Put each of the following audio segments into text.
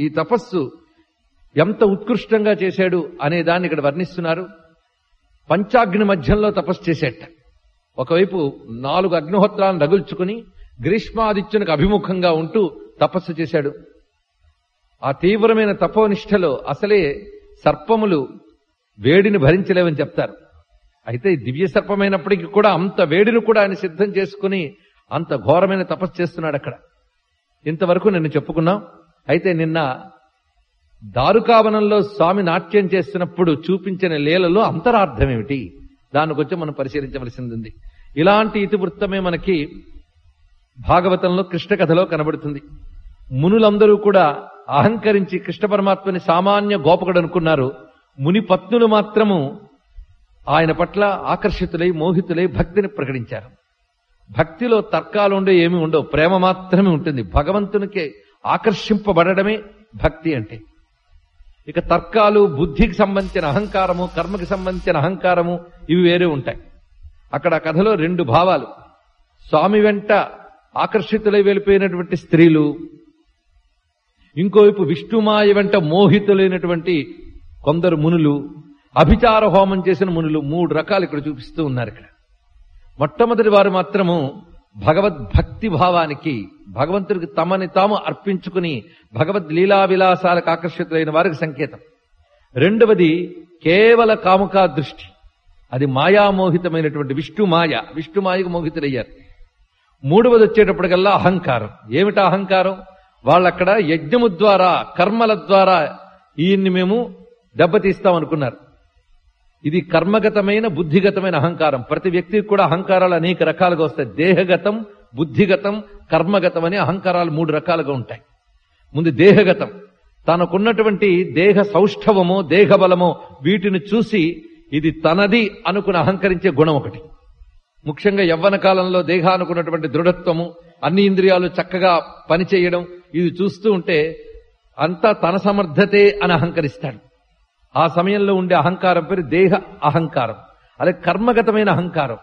ఈ తపస్సు ఎంత ఉత్కృష్టంగా చేశాడు అనే దాన్ని ఇక్కడ వర్ణిస్తున్నారు పంచాగ్ని మధ్యంలో తపస్సు చేసేట ఒకవైపు నాలుగు అగ్నిహోత్రాలను రగుల్చుకుని గ్రీష్మాదిత్యునికి అభిముఖంగా ఉంటూ తపస్సు చేశాడు ఆ తీవ్రమైన తపోనిష్టలో అసలే సర్పములు వేడిని భరించలేవని చెప్తారు అయితే దివ్య సర్పమైనప్పటికీ కూడా అంత వేడిని కూడా ఆయన సిద్ధం చేసుకుని అంత ఘోరమైన తపస్సు చేస్తున్నాడు అక్కడ ఇంతవరకు నిన్ను చెప్పుకున్నాం అయితే నిన్న దారుకావనంలో స్వామి నాట్యం చేస్తున్నప్పుడు చూపించిన లీలలో అంతరార్థం ఏమిటి దాని గురించి మనం పరిశీలించవలసింది ఉంది ఇలాంటి ఇతివృత్తమే మనకి భాగవతంలో కృష్ణ కథలో కనబడుతుంది మునులందరూ కూడా అహంకరించి కృష్ణ పరమాత్మని సామాన్య గోపకుడు అనుకున్నారు ముని పత్నులు మాత్రము ఆయన పట్ల ఆకర్షితులై మోహితులై భక్తిని ప్రకటించారు భక్తిలో తర్కాలు ఉండే ఏమి ఉండవు ప్రేమ మాత్రమే ఉంటుంది భగవంతునికి ఆకర్షింపబడమే భక్తి అంటే ఇక తర్కాలు బుద్ధికి సంబంధించిన అహంకారము కర్మకి సంబంధించిన అహంకారము ఇవి వేరే ఉంటాయి అక్కడ ఆ కథలో రెండు భావాలు స్వామి వెంట ఆకర్షితులై వెళ్ళిపోయినటువంటి స్త్రీలు ఇంకోవైపు విష్ణుమాయ వెంట మోహితులైనటువంటి కొందరు మునులు అభిచార హోమం చేసిన మునులు మూడు రకాలు ఇక్కడ చూపిస్తూ ఉన్నారు ఇక్కడ మొట్టమొదటి వారు మాత్రము భగవద్భక్తి భావానికి భగవంతుడికి తమని తాము అర్పించుకుని భగవద్ లీలా విలాసాలకు ఆకర్షితులైన వారికి సంకేతం రెండవది కేవల కాముకా దృష్టి అది మాయామోహితమైనటువంటి విష్ణు మాయ విష్ణు మాయకు మోహితులయ్యారు మూడవది వచ్చేటప్పటికల్లా అహంకారం ఏమిటా అహంకారం వాళ్ళక్కడ యజ్ఞము ద్వారా కర్మల ద్వారా ఈయన్ని మేము దెబ్బతీస్తాం అనుకున్నారు ఇది కర్మగతమైన బుద్ధిగతమైన అహంకారం ప్రతి వ్యక్తికి కూడా అహంకారాలు అనేక రకాలుగా వస్తాయి దేహగతం బుద్ధిగతం కర్మగతం అని అహంకారాలు మూడు రకాలుగా ఉంటాయి ముందు దేహగతం తనకున్నటువంటి దేహ సౌష్ఠవమో దేహబలమో వీటిని చూసి ఇది తనది అనుకుని అహంకరించే గుణం ఒకటి ముఖ్యంగా యవ్వన కాలంలో దేహానుకున్నటువంటి దృఢత్వము అన్ని ఇంద్రియాలు చక్కగా పనిచేయడం ఇది చూస్తూ ఉంటే అంతా తన సమర్థతే అని అహంకరిస్తాడు ఆ సమయంలో ఉండే అహంకారం పేరు దేహ అహంకారం అలాగే కర్మగతమైన అహంకారం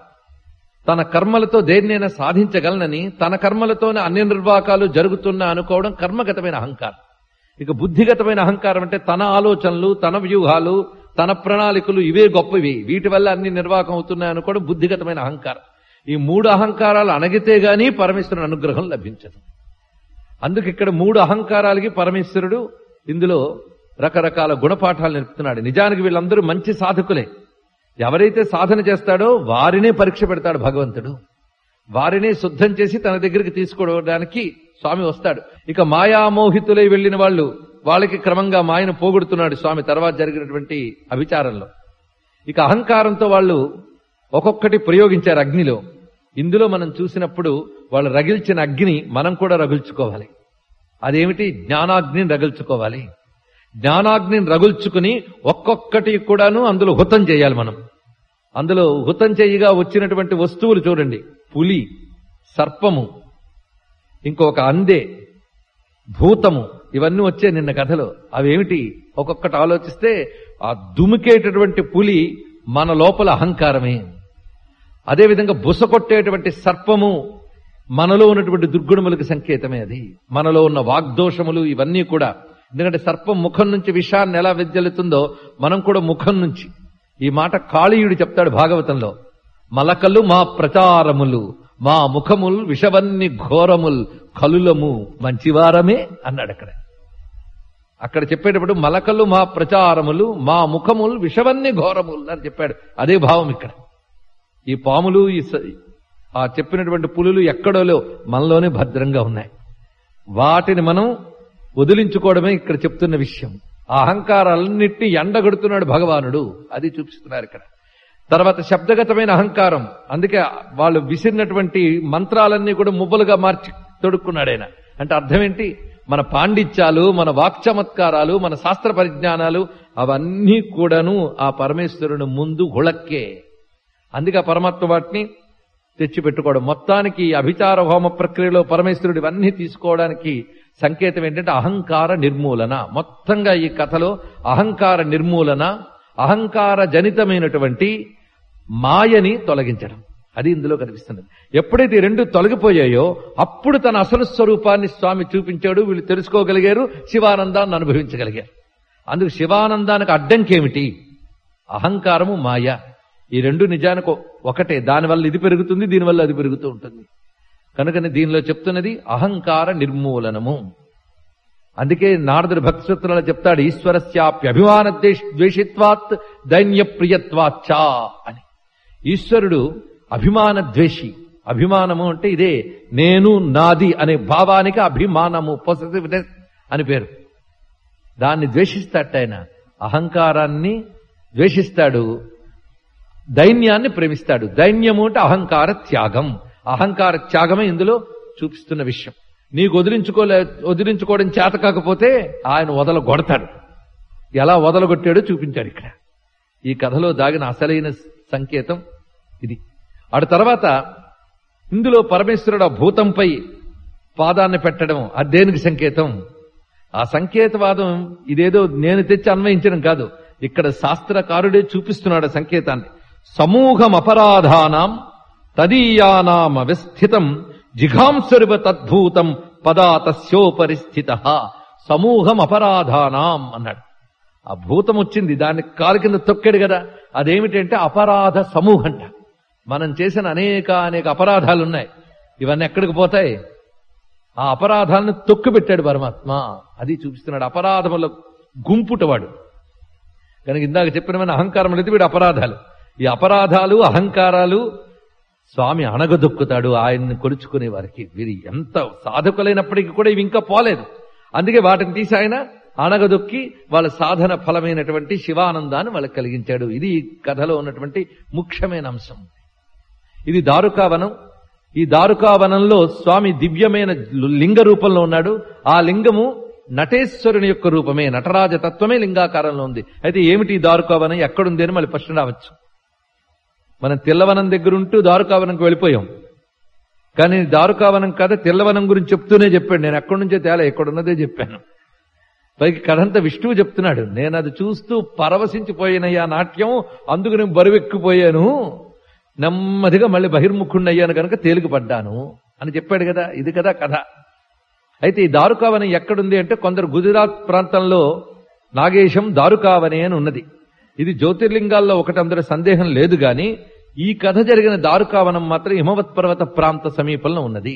తన కర్మలతో దేన్నైనా సాధించగలనని తన కర్మలతోనే అన్ని నిర్వాకాలు జరుగుతున్నా అనుకోవడం కర్మగతమైన అహంకారం ఇక బుద్ధిగతమైన అహంకారం అంటే తన ఆలోచనలు తన వ్యూహాలు తన ప్రణాళికలు ఇవే గొప్పవి వీటి వల్ల అన్ని నిర్వాకం అవుతున్నాయి అనుకోవడం బుద్ధిగతమైన అహంకారం ఈ మూడు అహంకారాలు అణగితే గాని పరమేశ్వరుని అనుగ్రహం లభించదు అందుకు ఇక్కడ మూడు అహంకారాలకి పరమేశ్వరుడు ఇందులో రకరకాల గుణపాఠాలు నేర్పుతున్నాడు నిజానికి వీళ్ళందరూ మంచి సాధకులే ఎవరైతే సాధన చేస్తాడో వారినే పరీక్ష పెడతాడు భగవంతుడు వారినే శుద్ధం చేసి తన దగ్గరికి తీసుకోవడానికి స్వామి వస్తాడు ఇక మాయామోహితులై వెళ్లిన వాళ్ళు వాళ్ళకి క్రమంగా మాయను పోగొడుతున్నాడు స్వామి తర్వాత జరిగినటువంటి అభిచారంలో ఇక అహంకారంతో వాళ్ళు ఒక్కొక్కటి ప్రయోగించారు అగ్నిలో ఇందులో మనం చూసినప్పుడు వాళ్ళు రగిల్చిన అగ్ని మనం కూడా రగుల్చుకోవాలి అదేమిటి జ్ఞానాగ్నిని రగుల్చుకోవాలి జ్ఞానాగ్నిని రగుల్చుకుని ఒక్కొక్కటి కూడాను అందులో హుతం చేయాలి మనం అందులో హుతం చేయగా వచ్చినటువంటి వస్తువులు చూడండి పులి సర్పము ఇంకొక అందే భూతము ఇవన్నీ వచ్చే నిన్న కథలో అవేమిటి ఒక్కొక్కటి ఆలోచిస్తే ఆ దుమికేటటువంటి పులి మన లోపల అహంకారమే అదేవిధంగా బుస కొట్టేటువంటి సర్పము మనలో ఉన్నటువంటి దుర్గుణములకు సంకేతమే అది మనలో ఉన్న వాగ్దోషములు ఇవన్నీ కూడా ఎందుకంటే సర్పం ముఖం నుంచి విషాన్ని ఎలా వెజ్జలుతుందో మనం కూడా ముఖం నుంచి ఈ మాట కాళీయుడు చెప్తాడు భాగవతంలో మలకలు మా ప్రచారములు మా ముఖముల్ విషవన్ని ఘోరముల్ కలులము మంచివారమే అన్నాడు అక్కడ అక్కడ చెప్పేటప్పుడు మలకలు మా ప్రచారములు మా ముఖముల్ విషవన్ని ఘోరముల్ అని చెప్పాడు అదే భావం ఇక్కడ ఈ పాములు ఈ స- ఆ చెప్పినటువంటి పులులు ఎక్కడోలో మనలోనే భద్రంగా ఉన్నాయి వాటిని మనం వదిలించుకోవడమే ఇక్కడ చెప్తున్న విషయం ఆ అహంకారాలన్నిటినీ ఎండగడుతున్నాడు భగవానుడు అది చూపిస్తున్నారు ఇక్కడ తర్వాత శబ్దగతమైన అహంకారం అందుకే వాళ్ళు విసిరినటువంటి మంత్రాలన్నీ కూడా మువ్వలుగా మార్చి తొడుక్కున్నాడు ఆయన అంటే అర్థం ఏంటి మన పాండిత్యాలు మన వాక్చమత్కారాలు మన శాస్త్ర పరిజ్ఞానాలు అవన్నీ కూడాను ఆ పరమేశ్వరుని ముందు హుళక్కే అందుకే ఆ పరమాత్మ వాటిని తెచ్చిపెట్టుకోవడం మొత్తానికి ఈ అభిచార హోమ ప్రక్రియలో పరమేశ్వరుడు ఇవన్నీ తీసుకోవడానికి సంకేతం ఏంటంటే అహంకార నిర్మూలన మొత్తంగా ఈ కథలో అహంకార నిర్మూలన అహంకార జనితమైనటువంటి మాయని తొలగించడం అది ఇందులో కనిపిస్తున్నది ఎప్పుడైతే ఈ రెండు తొలగిపోయాయో అప్పుడు తన అసలు స్వరూపాన్ని స్వామి చూపించాడు వీళ్ళు తెలుసుకోగలిగారు శివానందాన్ని అనుభవించగలిగారు అందుకు శివానందానికి అడ్డంకేమిటి అహంకారము మాయ ఈ రెండు నిజానికి ఒకటే దానివల్ల ఇది పెరుగుతుంది దీనివల్ల అది పెరుగుతూ ఉంటుంది కనుకని దీనిలో చెప్తున్నది అహంకార నిర్మూలనము అందుకే నారదుడు భక్తి సూత్రాలు చెప్తాడు ఈశ్వరస్యాప్యభిమాన ద్వేషిత్వాత్ దైన్య ప్రియత్వాచ్చా అని ఈశ్వరుడు అభిమాన ద్వేషి అభిమానము అంటే ఇదే నేను నాది అనే భావానికి అభిమానము పొసెసివ్నెస్ అని పేరు దాన్ని ద్వేషిస్తాట ఆయన అహంకారాన్ని ద్వేషిస్తాడు దైన్యాన్ని ప్రేమిస్తాడు దైన్యము అంటే అహంకార త్యాగం అహంకార త్యాగమే ఇందులో చూపిస్తున్న విషయం నీకు వదిలించుకోలే వదిలించుకోవడం చేత కాకపోతే ఆయన వదలగొడతాడు ఎలా వదలగొట్టాడో చూపించాడు ఇక్కడ ఈ కథలో దాగిన అసలైన సంకేతం ఇది ఆడ తర్వాత ఇందులో పరమేశ్వరుడు ఆ భూతంపై పాదాన్ని పెట్టడం అది దేనికి సంకేతం ఆ సంకేతవాదం ఇదేదో నేను తెచ్చి అన్వయించడం కాదు ఇక్కడ శాస్త్రకారుడే చూపిస్తున్నాడు ఆ సంకేతాన్ని సమూహం అపరాధానాం తదీయానాం వ్యస్థితం జిఘాంసరివ తద్భూతం పదా తస్యోపరిస్థిత సమూహం అపరాధానాం అన్నాడు ఆ భూతం వచ్చింది దాన్ని కాలు కింద తొక్కాడు కదా అదేమిటంటే అపరాధ సమూహంట మనం చేసిన అనేక అనేక అపరాధాలు ఉన్నాయి ఇవన్నీ ఎక్కడికి పోతాయి ఆ అపరాధాలను తొక్కు పెట్టాడు పరమాత్మ అది చూపిస్తున్నాడు అపరాధముల గుంపుటవాడు కనుక ఇందాక చెప్పిన అహంకారం అనేది వీడు అపరాధాలు ఈ అపరాధాలు అహంకారాలు స్వామి అణగదొక్కుతాడు ఆయన్ని కొలుచుకునే వారికి వీరి ఎంత సాధకులైనప్పటికీ కూడా ఇవి ఇంకా పోలేదు అందుకే వాటిని తీసి ఆయన అణగదొక్కి వాళ్ళ సాధన ఫలమైనటువంటి శివానందాన్ని వాళ్ళకి కలిగించాడు ఇది ఈ కథలో ఉన్నటువంటి ముఖ్యమైన అంశం ఇది దారుకావనం ఈ దారుకావనంలో స్వామి దివ్యమైన లింగ రూపంలో ఉన్నాడు ఆ లింగము నటేశ్వరుని యొక్క రూపమే నటరాజ తత్వమే లింగాకారంలో ఉంది అయితే ఏమిటి ఈ దారుకావనం ఎక్కడుంది అని మళ్ళీ ప్రశ్న రావచ్చు మనం తెల్లవనం దగ్గర ఉంటూ దారుకావనంకి వెళ్ళిపోయాం కానీ దారుకావనం కథ తెల్లవనం గురించి చెప్తూనే చెప్పాడు నేను ఎక్కడి నుంచో తేలా ఎక్కడున్నదే చెప్పాను పైకి కథంతా విష్ణువు చెప్తున్నాడు నేను అది చూస్తూ పరవశించిపోయినయ్యా నాట్యం అందుకు నేను బరువెక్కిపోయాను నెమ్మదిగా మళ్ళీ బహిర్ముఖుణ్ణయ్యాను కనుక తేలికపడ్డాను అని చెప్పాడు కదా ఇది కదా కథ అయితే ఈ దారుకావనం ఎక్కడుంది అంటే కొందరు గుజరాత్ ప్రాంతంలో నాగేశం దారుకావని అని ఉన్నది ఇది జ్యోతిర్లింగాల్లో ఒకటి అందరూ సందేహం లేదు గాని ఈ కథ జరిగిన దారుకావనం మాత్రం హిమవత్ పర్వత ప్రాంత సమీపంలో ఉన్నది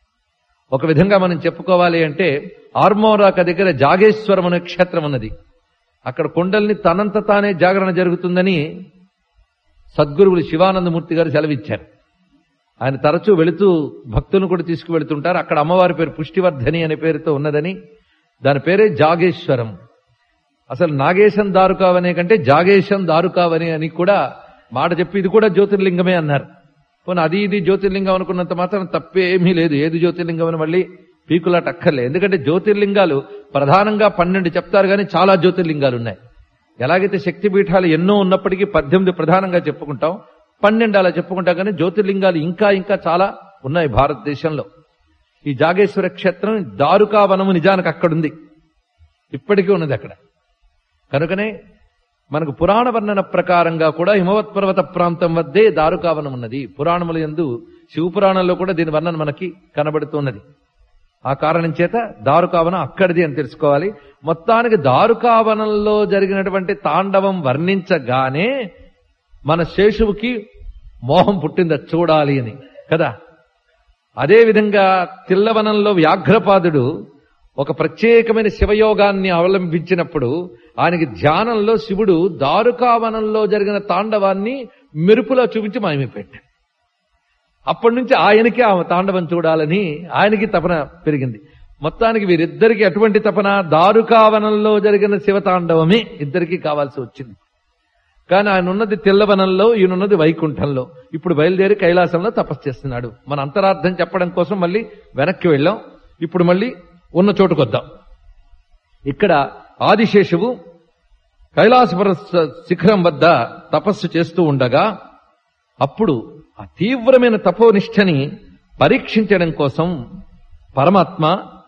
ఒక విధంగా మనం చెప్పుకోవాలి అంటే ఆర్మోరాక దగ్గర జాగేశ్వరం అనే క్షేత్రం ఉన్నది అక్కడ కొండల్ని తనంత తానే జాగరణ జరుగుతుందని సద్గురువులు శివానందమూర్తి గారు సెలవిచ్చారు ఆయన తరచూ వెళుతూ భక్తులను కూడా తీసుకువెళుతుంటారు అక్కడ అమ్మవారి పేరు పుష్టివర్ధని అనే పేరుతో ఉన్నదని దాని పేరే జాగేశ్వరం అసలు నాగేశం దారుకావనే కంటే జాగేశం దారుకావని అని కూడా మాట చెప్పి ఇది కూడా జ్యోతిర్లింగమే అన్నారు పోనీ అది ఇది జ్యోతిర్లింగం అనుకున్నంత మాత్రం తప్పేమీ లేదు ఏది జ్యోతిర్లింగం అని మళ్ళీ పీకులాట అక్కర్లే ఎందుకంటే జ్యోతిర్లింగాలు ప్రధానంగా పన్నెండు చెప్తారు కానీ చాలా జ్యోతిర్లింగాలు ఉన్నాయి ఎలాగైతే శక్తి పీఠాలు ఎన్నో ఉన్నప్పటికీ పద్దెనిమిది ప్రధానంగా చెప్పుకుంటాం పన్నెండు అలా చెప్పుకుంటాం కానీ జ్యోతిర్లింగాలు ఇంకా ఇంకా చాలా ఉన్నాయి భారతదేశంలో ఈ జాగేశ్వర క్షేత్రం దారుకావనము నిజానికి అక్కడుంది ఇప్పటికీ ఉన్నది అక్కడ కనుకనే మనకు పురాణ వర్ణన ప్రకారంగా కూడా హిమవత్ పర్వత ప్రాంతం వద్దే దారుకావనం ఉన్నది పురాణముల ఎందు శివపురాణంలో కూడా దీని వర్ణన మనకి కనబడుతున్నది ఆ కారణం చేత దారుకావనం అక్కడిది అని తెలుసుకోవాలి మొత్తానికి దారుకావనంలో జరిగినటువంటి తాండవం వర్ణించగానే మన శేషువుకి మోహం పుట్టింది అది చూడాలి అని కదా అదేవిధంగా తిల్లవనంలో వ్యాఘ్రపాదుడు ఒక ప్రత్యేకమైన శివయోగాన్ని అవలంబించినప్పుడు ఆయనకి ధ్యానంలో శివుడు దారుకావనంలో జరిగిన తాండవాన్ని మెరుపులో చూపించి మాయమైపోయాడు అప్పటి నుంచి ఆయనకి ఆ తాండవం చూడాలని ఆయనకి తపన పెరిగింది మొత్తానికి వీరిద్దరికి అటువంటి తపన దారుకావనంలో జరిగిన శివతాండవమే ఇద్దరికీ కావాల్సి వచ్చింది కానీ ఆయన ఉన్నది తెల్లవనంలో ఈయనున్నది వైకుంఠంలో ఇప్పుడు బయలుదేరి కైలాసంలో తపస్సు చేస్తున్నాడు మన అంతరార్థం చెప్పడం కోసం మళ్ళీ వెనక్కి వెళ్ళాం ఇప్పుడు మళ్ళీ ఉన్న చోటుకొద్దాం ఇక్కడ ఆదిశేషువు కైలాసపుర స- శిఖరం వద్ద తపస్సు చేస్తూ ఉండగా అప్పుడు ఆ తీవ్రమైన తపోనిష్టని పరీక్షించడం కోసం పరమాత్మ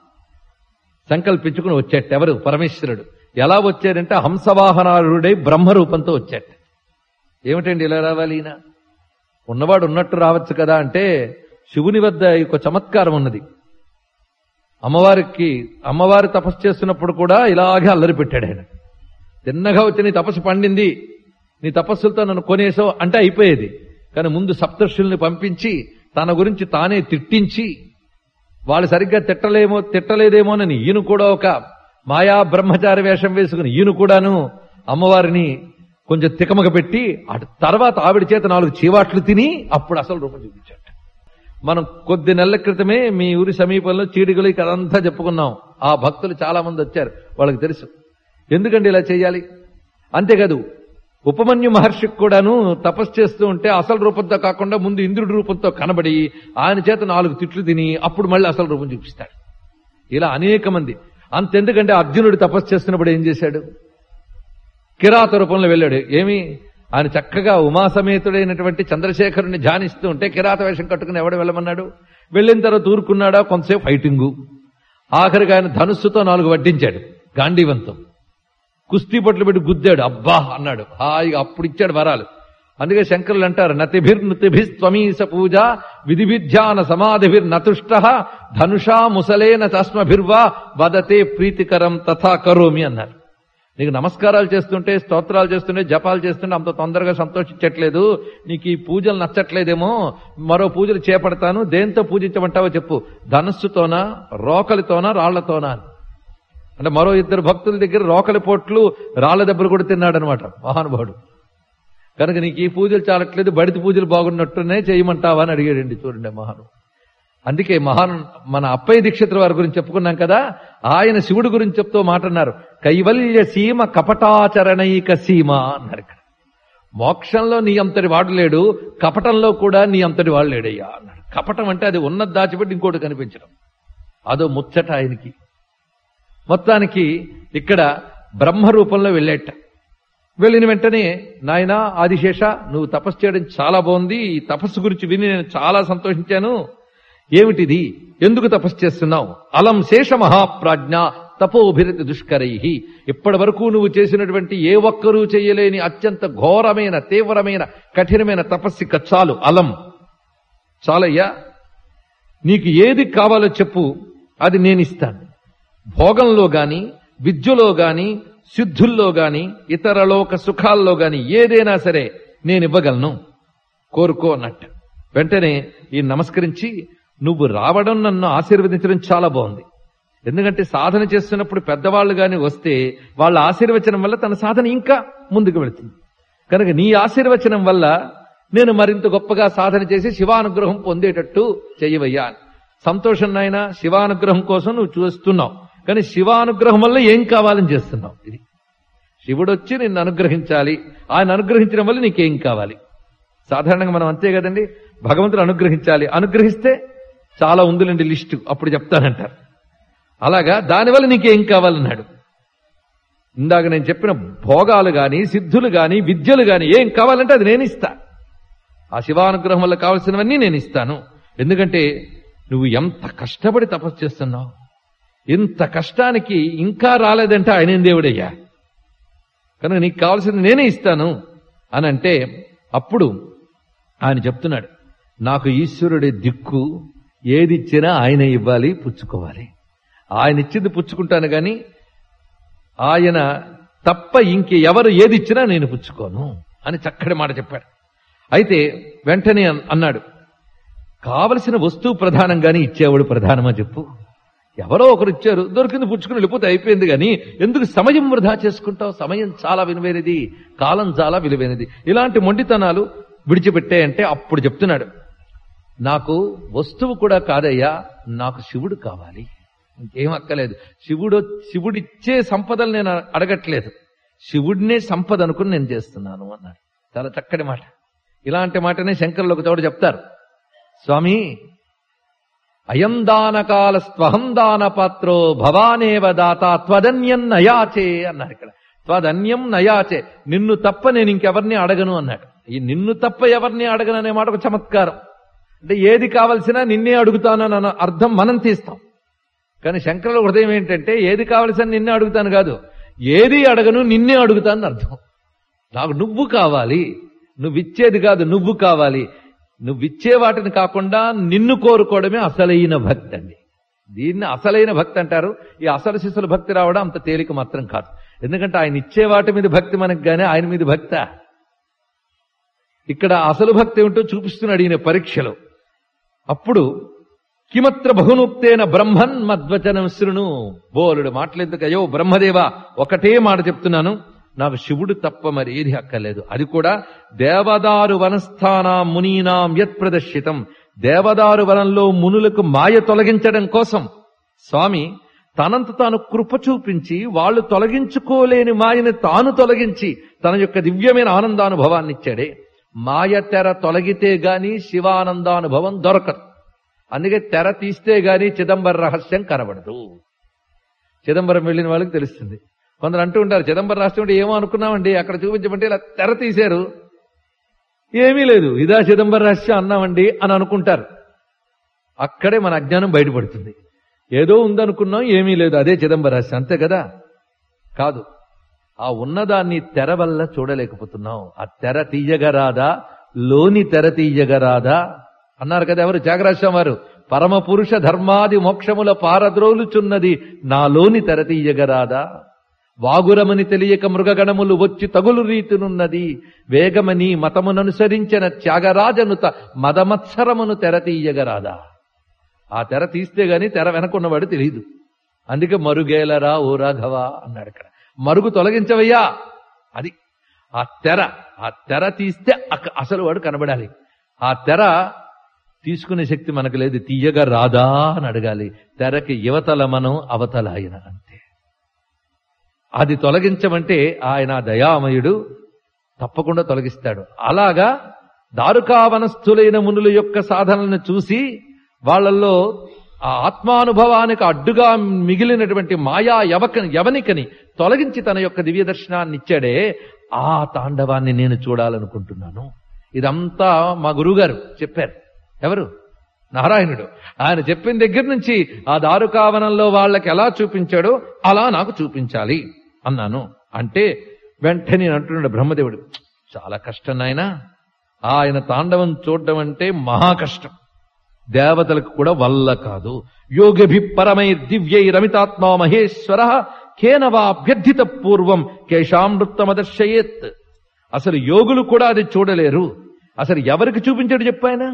సంకల్పించుకుని వచ్చాట ఎవరు పరమేశ్వరుడు ఎలా వచ్చాడంటే హంసవాహనారుడై బ్రహ్మరూపంతో వచ్చాట ఏమిటండి ఇలా రావాలి ఈయన ఉన్నవాడు ఉన్నట్టు రావచ్చు కదా అంటే శివుని వద్ద ఒక చమత్కారం ఉన్నది అమ్మవారికి అమ్మవారి తపస్సు చేస్తున్నప్పుడు కూడా ఇలాగే అల్లరి పెట్టాడు ఆయన తిన్నగా వచ్చి నీ తపస్సు పండింది నీ తపస్సులతో నన్ను కొనేసావు అంటే అయిపోయేది కానీ ముందు సప్తర్షుల్ని పంపించి తన గురించి తానే తిట్టించి వాళ్ళు సరిగ్గా తిట్టలేమో తిట్టలేదేమోనని ఈయన కూడా ఒక మాయా బ్రహ్మచారి వేషం వేసుకుని ఈయన కూడాను అమ్మవారిని కొంచెం తికమక పెట్టి అటు తర్వాత ఆవిడ చేత నాలుగు చీవాట్లు తిని అప్పుడు అసలు రూపం చూపించాడు మనం కొద్ది నెలల క్రితమే మీ ఊరి సమీపంలో చీడిగలు ఇక్కడ అంతా చెప్పుకున్నాం ఆ భక్తులు చాలా మంది వచ్చారు వాళ్ళకి తెలుసు ఎందుకండి ఇలా చేయాలి అంతేకాదు ఉపమన్యు మహర్షికి కూడాను తపస్సు చేస్తూ ఉంటే అసలు రూపంతో కాకుండా ముందు ఇంద్రుడి రూపంతో కనబడి ఆయన చేత నాలుగు తిట్లు తిని అప్పుడు మళ్ళీ అసలు రూపం చూపిస్తాడు ఇలా అనేక మంది అంతెందుకంటే అర్జునుడు తపస్సు చేస్తున్నప్పుడు ఏం చేశాడు కిరాత రూపంలో వెళ్ళాడు ఏమి ఆయన చక్కగా ఉమాసమేతుడైనటువంటి చంద్రశేఖరుని ధ్యానిస్తూ ఉంటే కిరాత వేషం కట్టుకుని ఎవడు వెళ్ళమన్నాడు వెళ్ళిన తర్వాత ఊరుకున్నాడా కొంతసేపు ఫైటింగు ఆఖరికి ఆయన ధనుస్సుతో నాలుగు వడ్డించాడు గాంధీవంతం కుస్తీ పట్లు పెట్టి గుద్దాడు అబ్బా అన్నాడు హాయిగా అప్పుడు ఇచ్చాడు వరాలు అందుకే శంకరులు అంటారు నతిభిర్ నృతిభిర్ త్వమీస పూజ విధివిధ్యాన సమాధిభిర్ నతుష్ట ధనుషా ముసలేన తస్మభిర్వా వదతే ప్రీతికరం తథా కరోమి అన్నారు నీకు నమస్కారాలు చేస్తుంటే స్తోత్రాలు చేస్తుంటే జపాలు చేస్తుంటే అంత తొందరగా సంతోషించట్లేదు నీకు ఈ పూజలు నచ్చట్లేదేమో మరో పూజలు చేపడతాను దేంతో పూజించమంటావో చెప్పు ధనస్సుతోనా రోకలితోనా రాళ్లతోనా అని. అంటే మరో ఇద్దరు భక్తుల దగ్గర రోకలి పోట్లు రాళ్ల దెబ్బలు కూడా తిన్నాడు అనమాట మహానుభావుడు కనుక నీకు ఈ పూజలు చాలట్లేదు బడితి పూజలు బాగున్నట్టునే చేయమంటావా అని అడిగాడండి చూడండి మహాను అందుకే మహాన్ మన అప్పయ్య దీక్షితుల వారి గురించి చెప్పుకున్నాం కదా ఆయన శివుడి గురించి చెప్తూ మాట అన్నారు కైవల్య సీమ కపటాచరణైక సీమ అన్నారు ఇక్కడ మోక్షంలో నీ అంతటి వాడు లేడు కపటంలో కూడా నీ అంతటి వాడు లేడయ్యా అన్నాడు కపటం అంటే అది ఉన్నది దాచిపెట్టి ఇంకోటి కనిపించడం అదో ముచ్చట ఆయనకి మొత్తానికి ఇక్కడ బ్రహ్మ రూపంలో వెళ్ళేట వెళ్ళిన వెంటనే నాయనా ఆదిశేష నువ్వు తపస్సు చేయడం చాలా బాగుంది ఈ తపస్సు గురించి విని నేను చాలా సంతోషించాను ఏమిటిది ఎందుకు తపస్సు చేస్తున్నావు అలం శేష మహాప్రాజ్ఞ తపోభిరతి దుష్కరై ఇప్పటి వరకు నువ్వు చేసినటువంటి ఏ ఒక్కరూ చేయలేని అత్యంత ఘోరమైన తీవ్రమైన కఠినమైన తపస్సు చాలు అలం చాలయ్యా నీకు ఏది కావాలో చెప్పు అది నేను ఇస్తాను భోగంలో గాని విద్యలో గాని సిద్ధుల్లో గాని ఇతర లోక సుఖాల్లో గాని ఏదైనా సరే నేను ఇవ్వగలను కోరుకో అన్నట్టు వెంటనే ఈ నమస్కరించి నువ్వు రావడం నన్ను ఆశీర్వదించడం చాలా బాగుంది ఎందుకంటే సాధన చేస్తున్నప్పుడు పెద్దవాళ్ళు గాని వస్తే వాళ్ళ ఆశీర్వచనం వల్ల తన సాధన ఇంకా ముందుకు వెళుతుంది కనుక నీ ఆశీర్వచనం వల్ల నేను మరింత గొప్పగా సాధన చేసి శివానుగ్రహం పొందేటట్టు చెయ్యవయ్యా అని. సంతోషం నాయన శివానుగ్రహం కోసం నువ్వు చూస్తున్నావు కానీ శివానుగ్రహం వల్ల ఏం కావాలని చేస్తున్నావు ఇది శివుడు వచ్చి నిన్ను అనుగ్రహించాలి ఆయన అనుగ్రహించడం వల్ల నీకేం కావాలి సాధారణంగా మనం అంతే కదండి భగవంతుడు అనుగ్రహించాలి అనుగ్రహిస్తే చాలా ఉందిలేండి లిస్టు అప్పుడు చెప్తానంటారు అలాగా దానివల్ల నీకేం కావాలన్నాడు ఇందాక నేను చెప్పిన భోగాలు గాని సిద్ధులు గాని విద్యలు గాని ఏం కావాలంటే అది నేను ఇస్తా ఆ శివానుగ్రహం వల్ల కావలసినవన్నీ నేను ఇస్తాను ఎందుకంటే నువ్వు ఎంత కష్టపడి తపస్సు చేస్తున్నావు ఇంత కష్టానికి ఇంకా రాలేదంటే ఆయన దేవుడయ్యా కనుక నీకు కావాల్సింది నేనే ఇస్తాను అని అంటే అప్పుడు ఆయన చెప్తున్నాడు నాకు ఈశ్వరుడి దిక్కు ఏది ఇచ్చినా ఆయన ఇవ్వాలి పుచ్చుకోవాలి ఆయన ఇచ్చింది పుచ్చుకుంటాను గాని ఆయన తప్ప ఇంక ఎవరు ఏది ఇచ్చినా నేను పుచ్చుకోను అని చక్కటి మాట చెప్పాడు అయితే వెంటనే అన్- అన్నాడు కావలసిన వస్తువు ప్రధానం గాని ఇచ్చేవాడు ప్రధానమా చెప్పు ఎవరో ఒకరు ఇచ్చారు దొరికింది పుచ్చుకుని వెళ్ళిపోతే అయిపోయింది కానీ ఎందుకు సమయం వృధా చేసుకుంటావు సమయం చాలా విలువైనది కాలం చాలా విలువైనది ఇలాంటి మొండితనాలు విడిచిపెట్టాయంటే అప్పుడు చెప్తున్నాడు నాకు వస్తువు కూడా కాదయ్యా నాకు శివుడు కావాలి ఇంకేం అక్కలేదు శివుడు శివుడిచ్చే సంపదలు నేను అడగట్లేదు శివుడినే సంపద అనుకుని నేను చేస్తున్నాను అన్నాడు చాలా చక్కటి మాట ఇలాంటి మాటనే శంకరులు ఒక చోట చెప్తారు స్వామి అయం దానకాల స్వహం దాన పాత్రో భవానేవ దాత త్వదన్యం నయాచే అన్నారు ఇక్కడ త్వదన్యం నయాచే నిన్ను తప్ప నేను ఇంకెవరిని అడగను అన్నాడు ఈ నిన్ను తప్ప ఎవరిని అడగను అనే మాట ఒక చమత్కారం అంటే ఏది కావలసినా నిన్నే అడుగుతానని అన్న అర్థం మనం తీస్తాం కానీ శంకరుల హృదయం ఏంటంటే ఏది కావలసిన నిన్నే అడుగుతాను కాదు ఏది అడగను నిన్నే అడుగుతానని అర్థం నాకు నువ్వు కావాలి నువ్వు ఇచ్చేది కాదు నువ్వు కావాలి నువ్విచ్చే వాటిని కాకుండా నిన్ను కోరుకోవడమే అసలైన భక్తి అండి దీన్ని అసలైన భక్తి అంటారు ఈ అసలు శిశుల భక్తి రావడం అంత తేలిక మాత్రం కాదు ఎందుకంటే ఆయన ఇచ్చే వాటి మీద భక్తి మనకు గానీ ఆయన మీద భక్త ఇక్కడ అసలు భక్తి ఏమిటో చూపిస్తున్నాడు ఈయన పరీక్షలో అప్పుడు కిమత్ర బహునుక్తేన బ్రహ్మన్ మద్వచనం శృణు బోలుడు మాటలెందుకు అయ్యో బ్రహ్మదేవా ఒకటే మాట చెప్తున్నాను నాకు శివుడు తప్ప మరి ఏది అక్కర్లేదు అది కూడా దేవదారు వనస్థానాం మునీనాం యత్ ప్రదర్శితం దేవదారు వనంలో మునులకు మాయ తొలగించడం కోసం స్వామి తనంత తాను కృప చూపించి వాళ్ళు తొలగించుకోలేని మాయని తాను తొలగించి తన యొక్క దివ్యమైన ఆనందానుభవాన్ని ఇచ్చాడే మాయ తెర తొలగితే గాని శివానందానుభవం దొరకదు అందుకే తెర తీస్తే గాని చిదంబర రహస్యం కనబడదు చిదంబరం వెళ్ళిన వాళ్ళకి తెలుస్తుంది కొందరు అంటూ ఉంటారు చిదంబరం రాష్ట్రం అంటే ఏమో అనుకున్నామండి అక్కడ చూపించమంటే ఇలా తెర తీశారు ఏమీ లేదు ఇదా చిదంబర రహస్యం అన్నామండి అని అనుకుంటారు అక్కడే మన అజ్ఞానం బయటపడుతుంది ఏదో ఉందనుకున్నాం ఏమీ లేదు అదే చిదంబర రహస్యం అంతే కదా కాదు ఆ ఉన్నదాన్ని తెర వల్ల చూడలేకపోతున్నాం ఆ తెర తీయగరాదా లోని తెర తీయగరాదా అన్నారు కదా ఎవరు త్యాగరాజస్వామి వారు పరమ పురుష ధర్మాది మోక్షముల పారద్రోలుచున్నది నాలోని తెర తీయగరాదా వాగురమని తెలియక మృగగణములు వచ్చి తగులు రీతినున్నది వేగమని మతముననుసరించిన త్యాగరాజనుత మదమత్సరమును తెర తీయగరాదా ఆ తెర తీస్తే గాని తెర వెనకున్నవాడు తెలియదు అందుకే మరుగేలరా ఓ రాఘవ అన్నాడు ఇక్కడ మరుగు తొలగించవయ్యా అది ఆ తెర ఆ తెర తీస్తే అక్క- అసలు వాడు కనబడాలి ఆ తెర తీసుకునే శక్తి మనకు లేదు తీయగా రాదా అని అడగాలి తెరకి యువతల మనం అవతల ఆయన అంతే అది తొలగించమంటే ఆయన దయామయుడు తప్పకుండా తొలగిస్తాడు అలాగా దారుకావనస్థులైన మునుల యొక్క సాధనలను చూసి వాళ్ళల్లో ఆ ఆత్మానుభవానికి అడ్డుగా మిగిలినటువంటి మాయా యవక యవనికని తొలగించి తన యొక్క దివ్య దర్శనాన్ని ఇచ్చాడే ఆ తాండవాన్ని నేను చూడాలనుకుంటున్నాను ఇదంతా మా గురువుగారు చెప్పారు ఎవరు నారాయణుడు ఆయన చెప్పిన దగ్గర నుంచి ఆ దారుకావనంలో వాళ్ళకి ఎలా చూపించాడో అలా నాకు చూపించాలి అన్నాను అంటే వెంటనే నేను అంటున్నాడు బ్రహ్మదేవుడు చాలా కష్టం నాయనా ఆయన తాండవం చూడడం అంటే మహా కష్టం దేవతలకు కూడా వల్ల కాదు యోగిభి పరమై దివ్యై రమితాత్మా మహేశ్వర కేనవా అభ్యర్థిత పూర్వం కేశామృతమదర్శయేత్ అసలు యోగులు కూడా అది చూడలేరు అసలు ఎవరికి చూపించాడు చెప్పాయన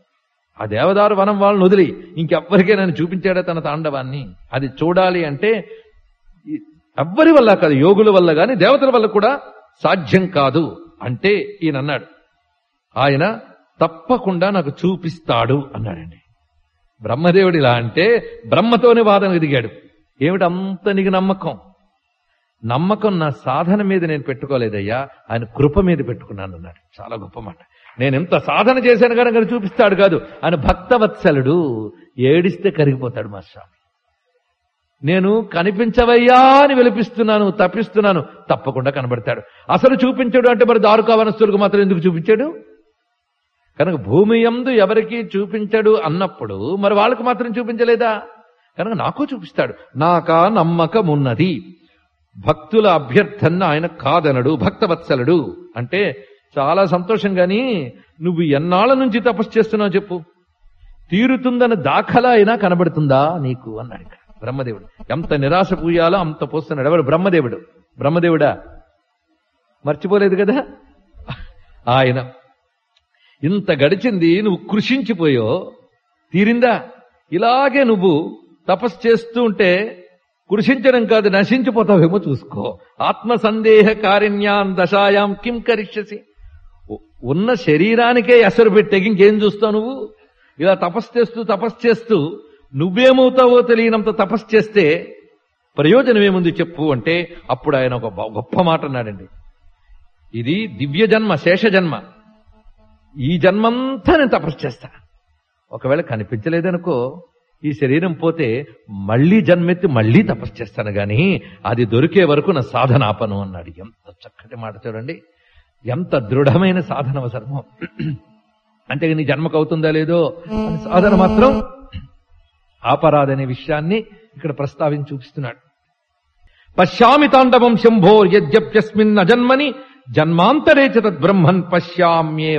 ఆ దేవదారు వనం వాళ్ళని వదిలి ఇంకెవ్వరికే నన్ను చూపించాడా తన తాండవాన్ని అది చూడాలి అంటే ఈ- ఎవ్వరి వల్ల కాదు యోగుల వల్ల గాని దేవతల వల్ల కూడా సాధ్యం కాదు అంటే ఈయన అన్నాడు ఆయన తప్పకుండా నాకు చూపిస్తాడు అన్నాడండి బ్రహ్మదేవుడు ఇలా అంటే బ్రహ్మతోనే వాదనకు దిగాడు ఏమిటి అంత నీకు నమ్మకం నమ్మకం నా సాధన మీద నేను పెట్టుకోలేదయ్యా ఆయన కృప మీద పెట్టుకున్నాను అన్నాడు చాలా గొప్ప మాట నేను ఎంత సాధన చేశాను కనుక ఆయన చూపిస్తాడు కాదు ఆయన భక్తవత్సలుడు ఏడిస్తే కరిగిపోతాడు మా స్వామి నేను కనిపించవయ్యా అని విలిపిస్తున్నాను తప్పిస్తున్నాను తప్పకుండా కనబడతాడు అసలు చూపించాడు అంటే మరి దారుకా వనస్తులకు మాత్రం ఎందుకు చూపించాడు కనుక భూమి యందు ఎవరికి చూపించడు అన్నప్పుడు మరి వాళ్ళకి మాత్రం చూపించలేదా కనుక నాకు చూపిస్తాడు నాకా నమ్మకం ఉన్నది భక్తుల అభ్యర్థన ఆయన కాదనడు భక్తవత్సలుడు అంటే చాలా సంతోషం గాని నువ్వు ఎన్నాళ్ళ నుంచి తపస్సు చేస్తున్నావు చెప్పు తీరుతుందని దాఖలా అయినా కనబడుతుందా నీకు అన్నాడు ఇక్కడ బ్రహ్మదేవుడు ఎంత నిరాశ పూయాలో అంత పోస్తున్నాడు ఎవరు బ్రహ్మదేవుడు బ్రహ్మదేవుడా మర్చిపోలేదు కదా ఆయన ఇంత గడిచింది నువ్వు కృషించిపోయో తీరిందా ఇలాగే నువ్వు తపస్సు చేస్తూ ఉంటే కృషించడం కాదు నశించిపోతావేమో చూసుకో ఆత్మ సందేహ కారిణ్యాం దశాయాం కిం కరిష్యసి ఉ- ఉన్న శరీరానికే ఎసరు పెట్టే ఇంకేం చూస్తావు నువ్వు ఇలా తపస్సు చేస్తూ తపస్సు చేస్తూ నువ్వేమవుతావో తెలియనంత తపస్సు చేస్తే ప్రయోజనం ఏముంది చెప్పు అంటే అప్పుడు ఆయన ఒక బ- గొప్ప మాట అన్నాడండి ఇది దివ్య జన్మ శేష జన్మ ఈ జన్మంతా నేను తపస్సు చేస్తా ఒకవేళ కనిపించలేదనుకో ఈ శరీరం పోతే మళ్ళీ జన్మెత్తి మళ్ళీ తపస్సు చేస్తాను గాని అది దొరికే వరకు నా సాధన ఆపను అన్నాడు ఎంత చక్కటి మాట చూడండి ఎంత దృఢమైన సాధన అవసరమో అంటే నీ జన్మకు అవుతుందా లేదో అని సాధన మాత్రం ఆపరాదనే విషయాన్ని ఇక్కడ ప్రస్తావించి చూపిస్తున్నాడు పశ్యామి తాండవం శంభోర్ యద్యప్యస్మిన్ అజన్మని జన్మాంతరే చ తద్బ్రహ్మన్ పశ్యామ్యేవ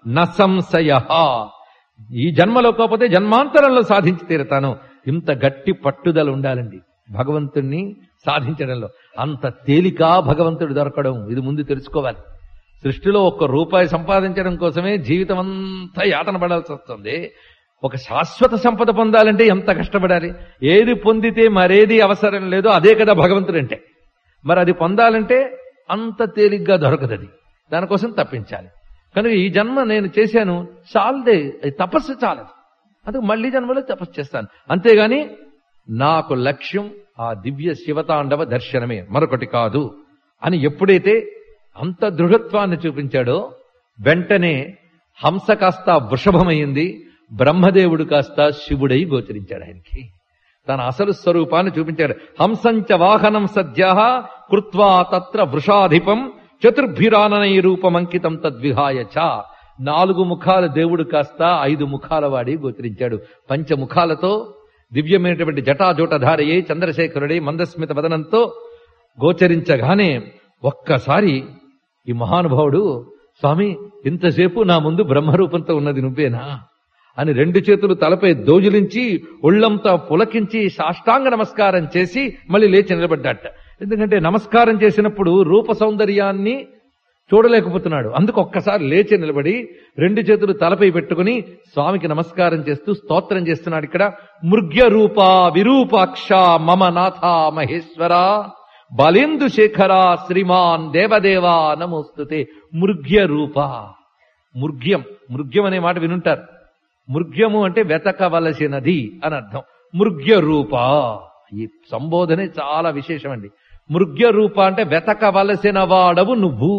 న సంశయ ఈ జన్మలో కాకపోతే జన్మాంతరంలో సాధించి తీరుతాను ఇంత గట్టి పట్టుదల ఉండాలండి భగవంతుణ్ణి సాధించడంలో అంత తేలిక భగవంతుడు దొరకడం ఇది ముందు తెలుసుకోవాలి సృష్టిలో ఒక్క రూపాయి సంపాదించడం కోసమే జీవితం అంతా యాతన పడాల్సి వస్తుంది ఒక శాశ్వత సంపద పొందాలంటే ఎంత కష్టపడాలి ఏది పొందితే మరేది అవసరం లేదో అదే కదా భగవంతుడు అంటే మరి అది పొందాలంటే అంత తేలిగ్గా దొరకదు అది దానికోసం తప్పించాలి కనుక ఈ జన్మ నేను చేశాను చాలదే అది తపస్సు చాలదు అందుకు మళ్ళీ జన్మలో తపస్సు చేస్తాను అంతేగాని నాకు లక్ష్యం ఆ దివ్య శివతాండవ దర్శనమే మరొకటి కాదు అని ఎప్పుడైతే అంత దృఢత్వాన్ని చూపించాడో వెంటనే హంస కాస్త వృషభమైంది బ్రహ్మదేవుడు కాస్త శివుడై గోచరించాడు ఆయనకి తన అసలు స్వరూపాన్ని చూపించాడు హంసంచ వాహనం సద్య కృత్వా తత్ర వృషాధిపం చతుర్భిరాననై రూపమంకితం తద్విహాయ చ నాలుగు ముఖాల దేవుడు కాస్త ఐదు ముఖాల వాడి గోచరించాడు పంచముఖాలతో దివ్యమైనటువంటి జటాజోటధారయే చంద్రశేఖరుడే మందస్మిత వదనంతో గోచరించగానే ఒక్కసారి ఈ మహానుభావుడు స్వామి ఇంతసేపు నా ముందు బ్రహ్మరూపంతో ఉన్నది నువ్వేనా అని రెండు చేతులు తలపై దోజులించి ఒళ్ళంతా పులకించి సాష్టాంగ నమస్కారం చేసి మళ్ళీ లేచి నిలబడ్డాట ఎందుకంటే నమస్కారం చేసినప్పుడు రూప సౌందర్యాన్ని చూడలేకపోతున్నాడు అందుకు ఒక్కసారి లేచి నిలబడి రెండు చేతులు తలపై పెట్టుకుని స్వామికి నమస్కారం చేస్తూ స్తోత్రం చేస్తున్నాడు ఇక్కడ మృగ్య రూప విరూపాక్ష మమ నాథ మహేశ్వర బాలేందు శేఖర శ్రీమాన్ దేవదేవా నమోస్తుతే మృగ్య రూప మృగ్యం మృగ్యం అనే మాట వినుంటారు మృగ్యము అంటే వెతకవలసినది అని అర్థం మృగ్య రూప ఈ సంబోధనే చాలా విశేషం అండి మృగ్య రూప అంటే వెతకవలసిన వాడవు నువ్వు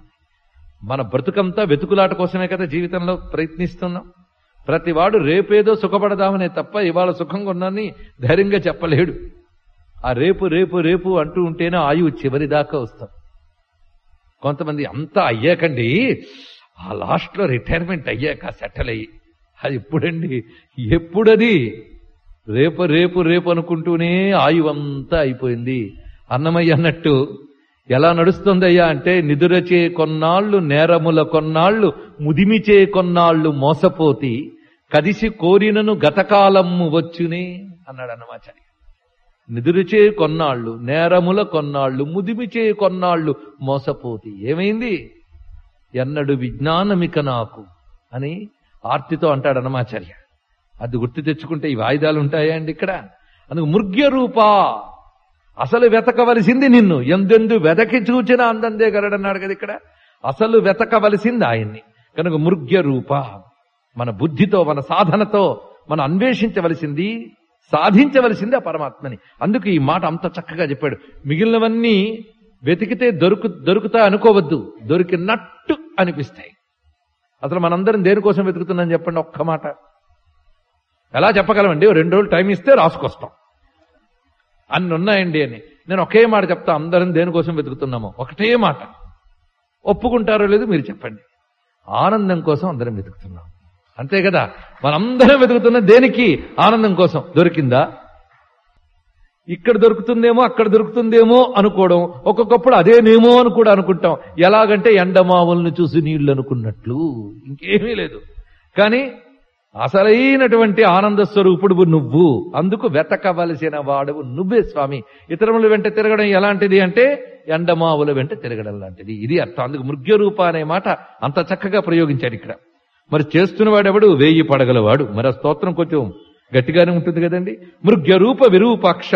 మన బ్రతుకంతా వెతుకులాట కోసమే కదా జీవితంలో ప్రయత్నిస్తున్నాం ప్రతివాడు రేపేదో సుఖపడదామనే తప్ప ఇవాళ సుఖంగా ఉన్నాన్ని ధైర్యంగా చెప్పలేడు ఆ రేపు రేపు రేపు అంటూ ఉంటేనే ఆయువు చివరి దాకా వస్తాం కొంతమంది అంతా అయ్యాకండి ఆ లాస్ట్ లో రిటైర్మెంట్ అయ్యాక సెటిల్ అయ్యి అది ఎప్పుడండి ఎప్పుడది రేపు రేపు రేపు అనుకుంటూనే ఆయువంతా అయిపోయింది అన్నమయ్య అన్నట్టు ఎలా నడుస్తుందయ్యా అంటే నిదురచే కొన్నాళ్లు నేరముల కొన్నాళ్లు ముదిమిచే కొన్నాళ్లు మోసపోతి కదిసి కోరినను గతకాలము వచ్చునే అన్నాడు అన్నమాచార్య నిదురుచే కొన్నాళ్లు నేరముల కొన్నాళ్లు ముదిమిచే కొన్నాళ్లు మోసపోతి ఏమైంది ఎన్నడు విజ్ఞానమిక నాకు అని ఆర్తితో అంటాడు అన్నమాచార్య అది గుర్తు తెచ్చుకుంటే ఈ వాయిదాలు ఉంటాయా అండి ఇక్కడ అందుకు మృగ్య రూపా అసలు వెతకవలసింది నిన్ను ఎందెందు వెతకి చూచిన అందందే గరడన్నాడు కదా ఇక్కడ అసలు వెతకవలసింది ఆయన్ని కనుక మృగ్య రూప మన బుద్ధితో మన సాధనతో మనం అన్వేషించవలసింది సాధించవలసింది ఆ పరమాత్మని అందుకు ఈ మాట అంత చక్కగా చెప్పాడు మిగిలినవన్నీ వెతికితే దొరుకు దొరుకుతా అనుకోవద్దు దొరికినట్టు అనిపిస్తాయి అసలు మనందరం దేనికోసం వెతుకుతున్నాం చెప్పండి ఒక్క మాట ఎలా చెప్పగలమండి ఓ రెండు రోజులు టైం ఇస్తే రాసుకొస్తాం అన్ని ఉన్నాయండి అని నేను ఒకే మాట చెప్తా అందరం దేనికోసం వెతుకుతున్నామో ఒకటే మాట ఒప్పుకుంటారో లేదు మీరు చెప్పండి ఆనందం కోసం అందరం వెతుకుతున్నాం అంతే కదా మనందరం వెతుకుతున్న దేనికి ఆనందం కోసం దొరికిందా ఇక్కడ దొరుకుతుందేమో అక్కడ దొరుకుతుందేమో అనుకోవడం ఒక్కొక్కప్పుడు అదేనేమో అని కూడా అనుకుంటాం ఎలాగంటే ఎండమావులను చూసి నీళ్లు అనుకున్నట్లు ఇంకేమీ లేదు కానీ అసలైనటువంటి ఆనంద స్వరూపుడు నువ్వు అందుకు వెతకవలసిన వాడవు నువ్వే స్వామి ఇతరముల వెంట తిరగడం ఎలాంటిది అంటే ఎండమావుల వెంట తిరగడం లాంటిది ఇది అర్థం అందుకు మృగ్యరూప అనే మాట అంత చక్కగా ప్రయోగించాడు ఇక్కడ మరి చేస్తున్నవాడెవడు వేయి పడగలవాడు మరి ఆ స్తోత్రం కొంచెం గట్టిగానే ఉంటుంది కదండి మృగ్యరూప విరూపాక్ష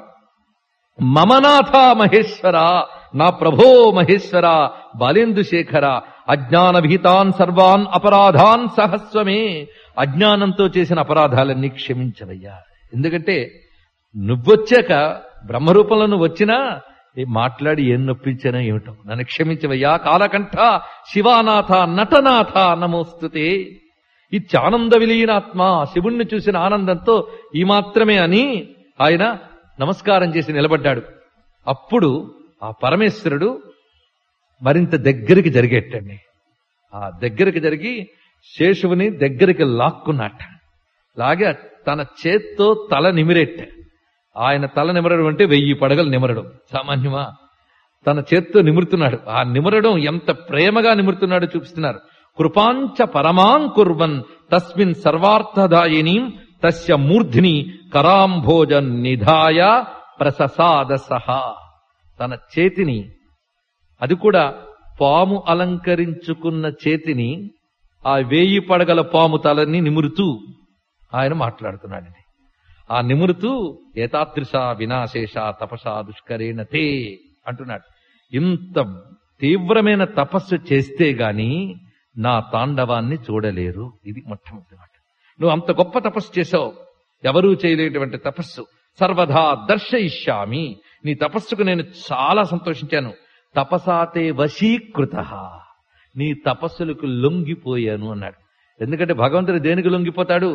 మమనాథ మహేశ్వర నా ప్రభో మహేశ్వర బాలేందు శేఖర అజ్ఞాన విహితాన్ సర్వాన్ అపరాధాన్ సహస్వమే అజ్ఞానంతో చేసిన అపరాధాలన్నీ క్షమించవయ్యా ఎందుకంటే నువ్వొచ్చాక బ్రహ్మరూపంలో నువ్వు వచ్చినా ఏ మాట్లాడి ఏం నొప్పించానో ఏమిటో నన్ను క్షమించవయ్యా కాలకంఠ శివానాథ నటనాథ నమోస్తుతే ఇత్యానంద విలీనాత్మ శివుణ్ణి చూసిన ఆనందంతో ఈ మాత్రమే అని ఆయన నమస్కారం చేసి నిలబడ్డాడు అప్పుడు ఆ పరమేశ్వరుడు మరింత దగ్గరికి జరిగేటండి ఆ దగ్గరికి జరిగి శేషువుని దగ్గరికి లాక్కున్నట్ట లాగే తన చేత్తో తల నిమిరెట్ట ఆయన తల నిమరడం అంటే వెయ్యి పడగలు నిమరడం సామాన్యమా తన చేత్తో నిమురుతున్నాడు ఆ నిమరడం ఎంత ప్రేమగా నిమురుతున్నాడో చూపిస్తున్నారు కృపాంచ పరమాం కుర్వన్ తస్మిన్ సర్వార్థదాయినీం తస్య మూర్ధిని కరాంభోజ నిధాయ ప్రససాద సహా తన చేతిని అది కూడా పాము అలంకరించుకున్న చేతిని ఆ వేయి పడగల పాము తలని నిమురుతూ ఆయన మాట్లాడుతున్నాడండి ఆ నిమురుతూ ఏతాదృశ వినాశేష తపసా దుష్కరేణ తే అంటున్నాడు ఇంత తీవ్రమైన తపస్సు చేస్తే గాని నా తాండవాన్ని చూడలేరు ఇది మొట్టమొదటి మాట నువ్వు అంత గొప్ప తపస్సు చేసావు ఎవరూ చేయలేటువంటి తపస్సు సర్వదా దర్శయిష్యామి నీ తపస్సుకు నేను చాలా సంతోషించాను తపసాతే వశీకృత నీ తపస్సులకు లొంగిపోయాను అన్నాడు ఎందుకంటే భగవంతుడు దేనికి లొంగిపోతాడు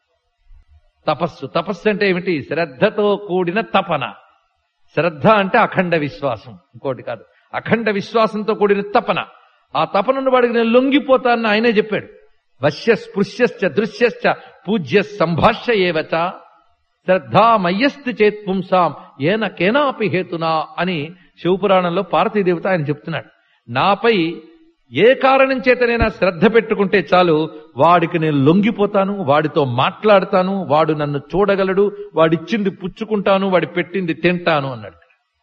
తపస్సు తపస్సు అంటే ఏమిటి శ్రద్ధతో కూడిన తపన శ్రద్ధ అంటే అఖండ విశ్వాసం ఇంకోటి కాదు అఖండ విశ్వాసంతో కూడిన తపన ఆ తపనను వాడికి నేను లొంగిపోతానని ఆయనే చెప్పాడు వశ్య స్పృశ్యశ్చ దృశ్యశ్చ పూజ్య సంభాష్య ఏవచ శ్రద్ధామయ్యస్తి చేత్ పుంసాం ఏన కేనాపి హేతునా అని శివపురాణంలో పార్వతీదేవత ఆయన చెప్తున్నాడు నాపై ఏ కారణం చేతనైనా శ్రద్ధ పెట్టుకుంటే చాలు వాడికి నేను లొంగిపోతాను వాడితో మాట్లాడతాను వాడు నన్ను చూడగలడు వాడిచ్చింది పుచ్చుకుంటాను వాడి పెట్టింది తింటాను అన్నాడు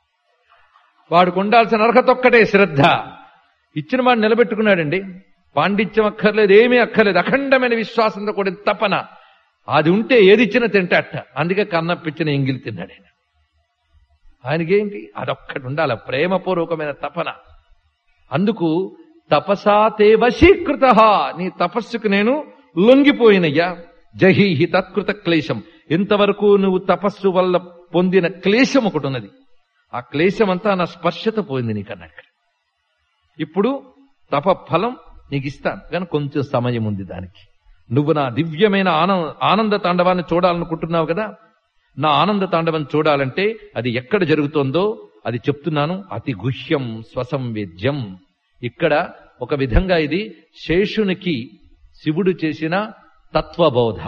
వాడికి ఉండాల్సిన అర్హత ఒక్కటే శ్రద్ధ ఇచ్చిన వాడు నిలబెట్టుకున్నాడండి పాండిత్యం అక్కర్లేదు ఏమీ అక్కర్లేదు అఖండమైన విశ్వాసంతో కూడిన తపన అది ఉంటే ఏది ఇచ్చినా తింటాట అందుకే కన్నప్పిచ్చిన ఎంగిలి తిన్నాడు ఆయన ఆయనకేంటి అదొక్కటి ఉండాలి ప్రేమపూర్వకమైన తపన అందుకు తపసాతే వశీకృత నీ తపస్సుకు నేను లొంగిపోయినయ్యా జహీహి తత్కృత క్లేశం ఇంతవరకు నువ్వు తపస్సు వల్ల పొందిన క్లేశం ఒకటి ఉన్నది ఆ క్లేశం అంతా నా స్పర్శత పోయింది నీకు అన్నాడు ఇప్పుడు తప ఫలం నీకు ఇస్తాను కానీ కొంచెం సమయం ఉంది దానికి నువ్వు నా దివ్యమైన ఆనంద ఆనంద తాండవాన్ని చూడాలనుకుంటున్నావు కదా నా ఆనంద తాండవం చూడాలంటే అది ఎక్కడ జరుగుతోందో అది చెప్తున్నాను అతి గుహ్యం స్వసంవేద్యం ఇక్కడ ఒక విధంగా ఇది శేషునికి శివుడు చేసిన తత్వబోధ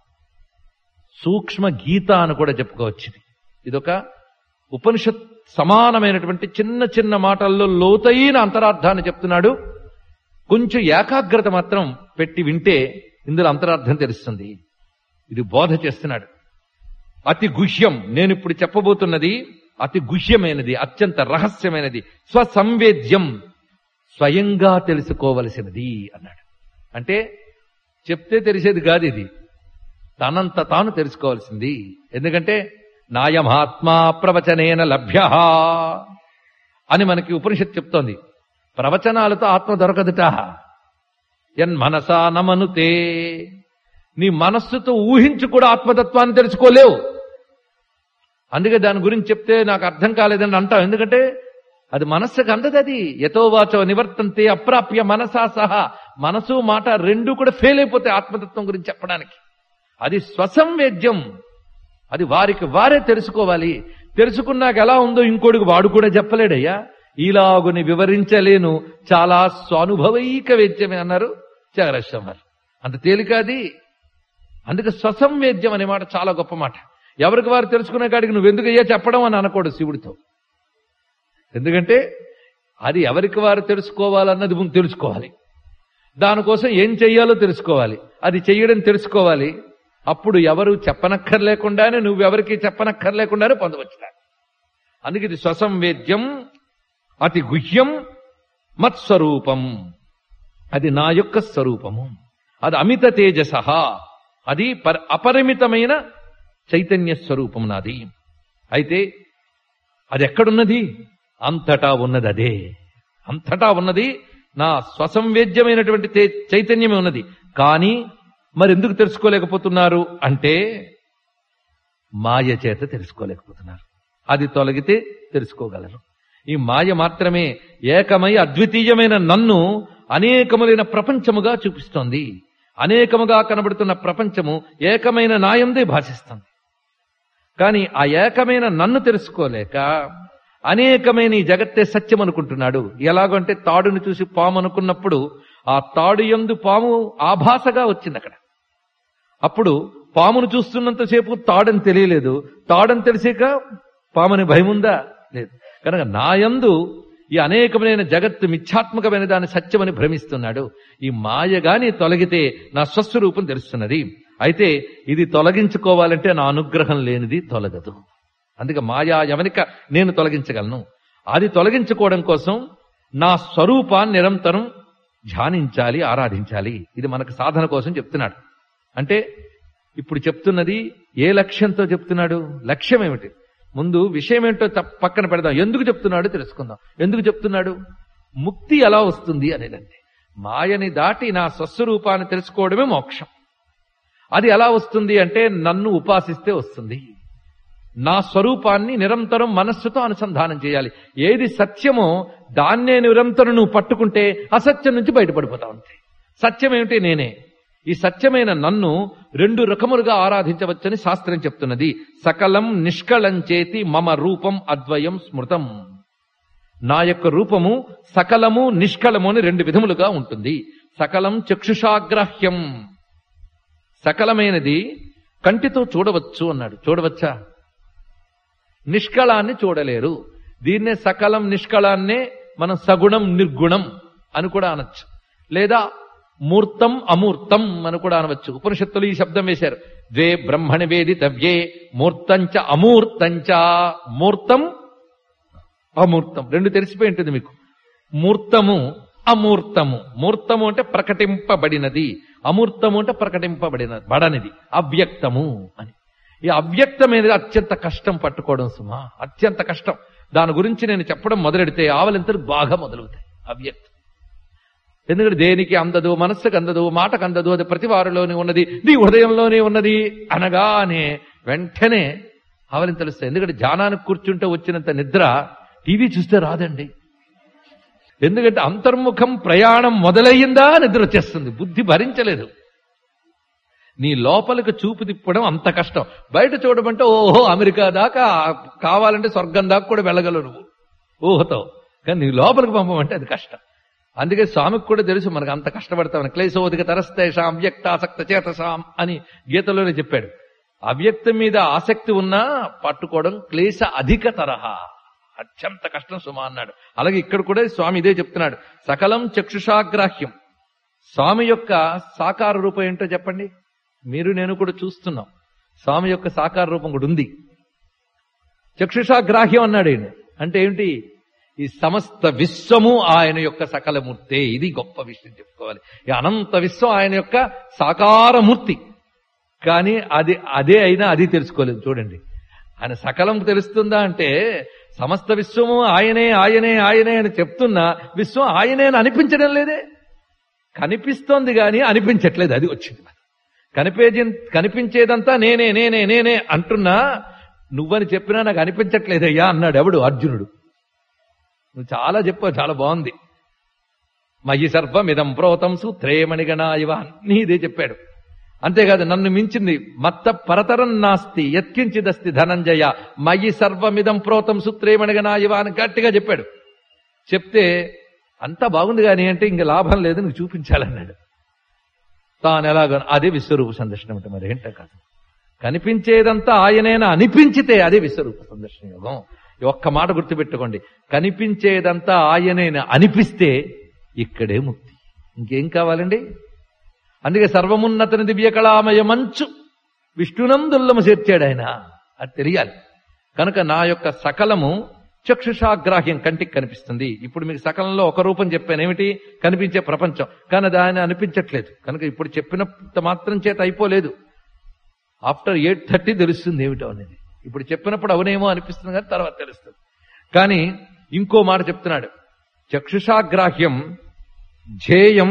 సూక్ష్మ గీత అని కూడా చెప్పుకోవచ్చు ఇది ఇదొక ఉపనిషత్ సమానమైనటువంటి చిన్న చిన్న మాటల్లో లోతైన అంతరార్థాన్ని చెప్తున్నాడు కొంచెం ఏకాగ్రత మాత్రం పెట్టి వింటే ఇందులో అంతరార్థం తెలుస్తుంది ఇది బోధ చేస్తున్నాడు అతి గుహ్యం నేను ఇప్పుడు చెప్పబోతున్నది అతి గుహ్యమైనది అత్యంత రహస్యమైనది స్వసంవేద్యం స్వయంగా తెలుసుకోవలసినది అన్నాడు అంటే చెప్తే తెలిసేది కాదు ఇది తనంత తాను తెలుసుకోవాల్సింది ఎందుకంటే నాయమాత్మా ప్రవచనేన లభ్య అని మనకి ఉపనిషత్ చెప్తోంది ప్రవచనాలతో ఆత్మ దొరకదుట ఎన్ మనసా నమనుతే నీ మనస్సుతో ఊహించి కూడా ఆత్మతత్వాన్ని తెలుసుకోలేవు అందుకే దాని గురించి చెప్తే నాకు అర్థం కాలేదని అంటాం ఎందుకంటే అది మనస్సుకు అందదు అది ఎతో వాచో నివర్తంతే అప్రాప్య మనసా సహా మనసు మాట రెండు కూడా ఫెయిల్ అయిపోతాయి ఆత్మతత్వం గురించి చెప్పడానికి అది స్వసంవేద్యం అది వారికి వారే తెలుసుకోవాలి తెలుసుకున్నాక ఎలా ఉందో ఇంకోడికి వాడు కూడా చెప్పలేడయ్యా ఇలాగుని వివరించలేను చాలా స్వానుభవైక వేద్యమే అన్నారు త్యాగరాజం వారు అంత తేలికాది అందుకే స్వసంవేద్యం అనే మాట చాలా గొప్ప మాట ఎవరికి వారు తెలుసుకునే కాడికి నువ్వెందుకు అయ్యా చెప్పడం అని అనకూడదు శివుడితో ఎందుకంటే అది ఎవరికి వారు తెలుసుకోవాలన్నది ముందు తెలుసుకోవాలి దానికోసం ఏం చెయ్యాలో తెలుసుకోవాలి అది చెయ్యడం తెలుసుకోవాలి అప్పుడు ఎవరు చెప్పనక్కర్లేకుండానే నువ్వెవరికి చెప్పనక్కర్లేకుండానే పొందవచ్చు అందుకే ఇది స్వసంవేద్యం అతి గుహ్యం మత్స్వరూపం అది నా యొక్క స్వరూపము అది అమిత తేజస అది పర అపరిమితమైన చైతన్య స్వరూపం నాది అయితే అది ఎక్కడున్నది అంతటా ఉన్నది అదే అంతటా ఉన్నది నా స్వసంవేద్యమైనటువంటి తే- చైతన్యమే ఉన్నది కానీ మరి ఎందుకు తెలుసుకోలేకపోతున్నారు అంటే మాయ చేత తెలుసుకోలేకపోతున్నారు అది తొలగితే తెలుసుకోగలరు ఈ మాయ మాత్రమే ఏకమై అద్వితీయమైన నన్ను అనేకములైన ప్రపంచముగా చూపిస్తోంది అనేకముగా కనబడుతున్న ప్రపంచము ఏకమైన నాయందే భాషిస్తుంది కానీ ఆ ఏకమైన నన్ను తెలుసుకోలేక అనేకమైన ఈ జగత్తే సత్యం అనుకుంటున్నాడు ఎలాగంటే తాడుని చూసి పాము అనుకున్నప్పుడు ఆ తాడు ఎందు పాము ఆభాసగా వచ్చింది అక్కడ అప్పుడు పామును చూస్తున్నంతసేపు తాడని తెలియలేదు తాడని తెలిసాక పామని భయం ఉందా లేదు కనుక నాయందు ఈ అనేకమైన జగత్తు మిథ్యాత్మకమైన దాని సత్యమని భ్రమిస్తున్నాడు ఈ మాయ గాని తొలగితే నా స్వస్వరూపం తెలుస్తున్నది అయితే ఇది తొలగించుకోవాలంటే నా అనుగ్రహం లేనిది తొలగదు అందుకే మాయా యవనిక నేను తొలగించగలను అది తొలగించుకోవడం కోసం నా స్వరూపాన్ని నిరంతరం ధ్యానించాలి ఆరాధించాలి ఇది మనకు సాధన కోసం చెప్తున్నాడు అంటే ఇప్పుడు చెప్తున్నది ఏ లక్ష్యంతో చెప్తున్నాడు లక్ష్యం ఏమిటి ముందు విషయం ఏంటో తప్ప- పక్కన పెడదాం ఎందుకు చెప్తున్నాడో తెలుసుకుందాం ఎందుకు చెప్తున్నాడు ముక్తి ఎలా వస్తుంది అనేదండి మాయని దాటి నా స్వస్వరూపాన్ని తెలుసుకోవడమే మోక్షం అది ఎలా వస్తుంది అంటే నన్ను ఉపాసిస్తే వస్తుంది నా స్వరూపాన్ని నిరంతరం మనస్సుతో అనుసంధానం చేయాలి ఏది సత్యమో దాన్నే నిరంతరం నువ్వు పట్టుకుంటే అసత్యం నుంచి బయటపడిపోతా ఉంటాయి సత్యం ఏమిటి నేనే ఈ సత్యమైన నన్ను రెండు రకములుగా ఆరాధించవచ్చని శాస్త్రం చెప్తున్నది సకలం నిష్కళం చేతి మమ రూపం అద్వయం స్మృతం నా యొక్క రూపము సకలము నిష్కలము అని రెండు విధములుగా ఉంటుంది సకలం చక్షుషాగ్రాహ్యం సకలమైనది కంటితో చూడవచ్చు అన్నాడు చూడవచ్చా నిష్కళాన్ని చూడలేరు దీన్నే సకలం నిష్కళాన్నే మనం సగుణం నిర్గుణం అని కూడా అనొచ్చు లేదా మూర్తం అమూర్తం అని కూడా అనవచ్చు ఉపనిషత్తులు ఈ శబ్దం వేశారు ద్వే బ్రహ్మణి వేదితవ్యే మూర్తంచ అమూర్తంచ మూర్తం అమూర్తం రెండు తెలిసిపోయి ఉంటుంది మీకు మూర్తము అమూర్తము మూర్తము అంటే ప్రకటింపబడినది అమూర్తము అంటే ప్రకటింపబడిన బడనిది అవ్యక్తము అని ఈ అవ్యక్తమైనది అత్యంత కష్టం పట్టుకోవడం సుమా అత్యంత కష్టం దాని గురించి నేను చెప్పడం మొదలెడితే ఆవలింతలు బాగా మొదలవుతాయి అవ్యక్తం ఎందుకంటే దేనికి అందదు మనస్సుకు అందదు మాటకు అందదు అది ప్రతి వారిలోనే ఉన్నది నీ హృదయంలోనే ఉన్నది అనగానే వెంటనే ఆవలింతలు తెలుస్తాయి ఎందుకంటే ధ్యానానికి కూర్చుంటే వచ్చినంత నిద్ర టీవీ చూస్తే రాదండి ఎందుకంటే అంతర్ముఖం ప్రయాణం మొదలయ్యిందా నిద్ర వచ్చేస్తుంది బుద్ధి భరించలేదు నీ లోపలికి చూపు తిప్పడం అంత కష్టం బయట చూడమంటే ఓహో అమెరికా దాకా కావాలంటే స్వర్గం దాకా కూడా వెళ్ళగలవు నువ్వు ఊహతో కానీ నీ లోపలికి పంపమంటే అది కష్టం అందుకే స్వామికి కూడా తెలుసు మనకు అంత కష్టపడతామని క్లేశోదిక తరస్తేషాం అవ్యక్తాసక్త చేతసాం అని గీతలోనే చెప్పాడు అవ్యక్తం మీద ఆసక్తి ఉన్నా పట్టుకోవడం క్లేశ అధిక తరహా అత్యంత కష్టం సుమా అన్నాడు అలాగే ఇక్కడ కూడా స్వామి ఇదే చెప్తున్నాడు సకలం చక్షుషాగ్రాహ్యం స్వామి యొక్క సాకార రూపం ఏంటో చెప్పండి మీరు నేను కూడా చూస్తున్నాం స్వామి యొక్క సాకార రూపం కూడా ఉంది చక్షుషాగ్రాహ్యం అన్నాడు ఈయన అంటే ఏమిటి ఈ సమస్త విశ్వము ఆయన యొక్క సకలమూర్తే ఇది గొప్ప విషయం చెప్పుకోవాలి ఈ అనంత విశ్వం ఆయన యొక్క సాకారమూర్తి కానీ అది అదే అయినా అది తెలుసుకోలేదు చూడండి ఆయన సకలం తెలుస్తుందా అంటే సమస్త విశ్వము ఆయనే ఆయనే ఆయనే అని చెప్తున్నా విశ్వం ఆయనే అని అనిపించడం లేదే కనిపిస్తోంది గాని అనిపించట్లేదు అది వచ్చింది కనిపేది కనిపించేదంతా నేనే నేనే నేనే అంటున్నా నువ్వని చెప్పినా నాకు అనిపించట్లేదయ్యా అన్నాడు ఎవడు అర్జునుడు నువ్వు చాలా చెప్పావు చాలా బాగుంది మయి సర్వమిదం ప్రోతం సూత్రేమణిగణా ఇవ అన్నీ ఇదే చెప్పాడు అంతేకాదు నన్ను మించింది మత్త పరతరం నాస్తి ఎత్కించిదస్తి ధనంజయ మయి సర్వమిదం ప్రోతం సూత్రేమణిగణా ఇవ అని గట్టిగా చెప్పాడు చెప్తే అంతా బాగుంది కానీ అంటే ఇంక లాభం లేదు నువ్వు చూపించాలన్నాడు తాను ఎలాగో అదే విశ్వరూప సందర్శనం అంటే మరి ఏంటో కాదు కనిపించేదంతా ఆయనేనా అనిపించితే అదే విశ్వరూప సందర్శన యోగం ఈ ఒక్క మాట గుర్తుపెట్టుకోండి కనిపించేదంతా ఆయనేనా అనిపిస్తే ఇక్కడే ముక్తి ఇంకేం కావాలండి అందుకే సర్వమున్నతని దివ్య కళామయ మంచు విష్ణునందుల్లము చేర్చాడు ఆయన అది తెలియాలి కనుక నా యొక్క సకలము చక్షుషాగ్రాహ్యం కంటికి కనిపిస్తుంది ఇప్పుడు మీకు సకలంలో ఒక రూపం చెప్పాను ఏమిటి కనిపించే ప్రపంచం కానీ దాన్ని అనిపించట్లేదు కనుక ఇప్పుడు చెప్పినంత మాత్రం చేత అయిపోలేదు ఆఫ్టర్ ఎయిట్ థర్టీ తెలుస్తుంది ఏమిటో అనేది ఇప్పుడు చెప్పినప్పుడు అవునేమో అనిపిస్తుంది కానీ తర్వాత తెలుస్తుంది కానీ ఇంకో మాట చెప్తున్నాడు చక్షుషాగ్రాహ్యం ధ్యేయం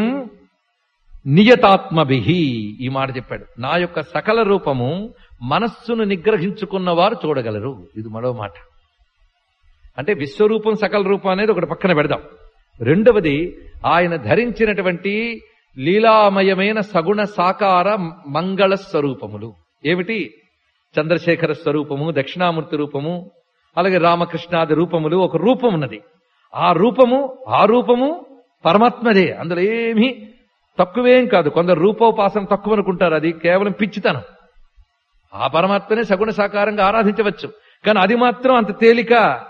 నియతాత్మభిహి ఈ మాట చెప్పాడు నా యొక్క సకల రూపము మనస్సును నిగ్రహించుకున్న వారు చూడగలరు ఇది మరో మాట అంటే విశ్వరూపం సకల రూపం అనేది ఒకటి పక్కన పెడదాం రెండవది ఆయన ధరించినటువంటి లీలామయమైన సగుణ సాకార మంగళ స్వరూపములు ఏమిటి చంద్రశేఖర స్వరూపము దక్షిణామూర్తి రూపము అలాగే రామకృష్ణాది రూపములు ఒక రూపం ఉన్నది ఆ రూపము ఆ రూపము పరమాత్మదే అందులో ఏమీ తక్కువేం కాదు కొందరు రూపోపాసన తక్కువ అనుకుంటారు అది కేవలం పిచ్చితనం ఆ పరమాత్మనే సగుణ సాకారంగా ఆరాధించవచ్చు కానీ అది మాత్రం అంత తేలిక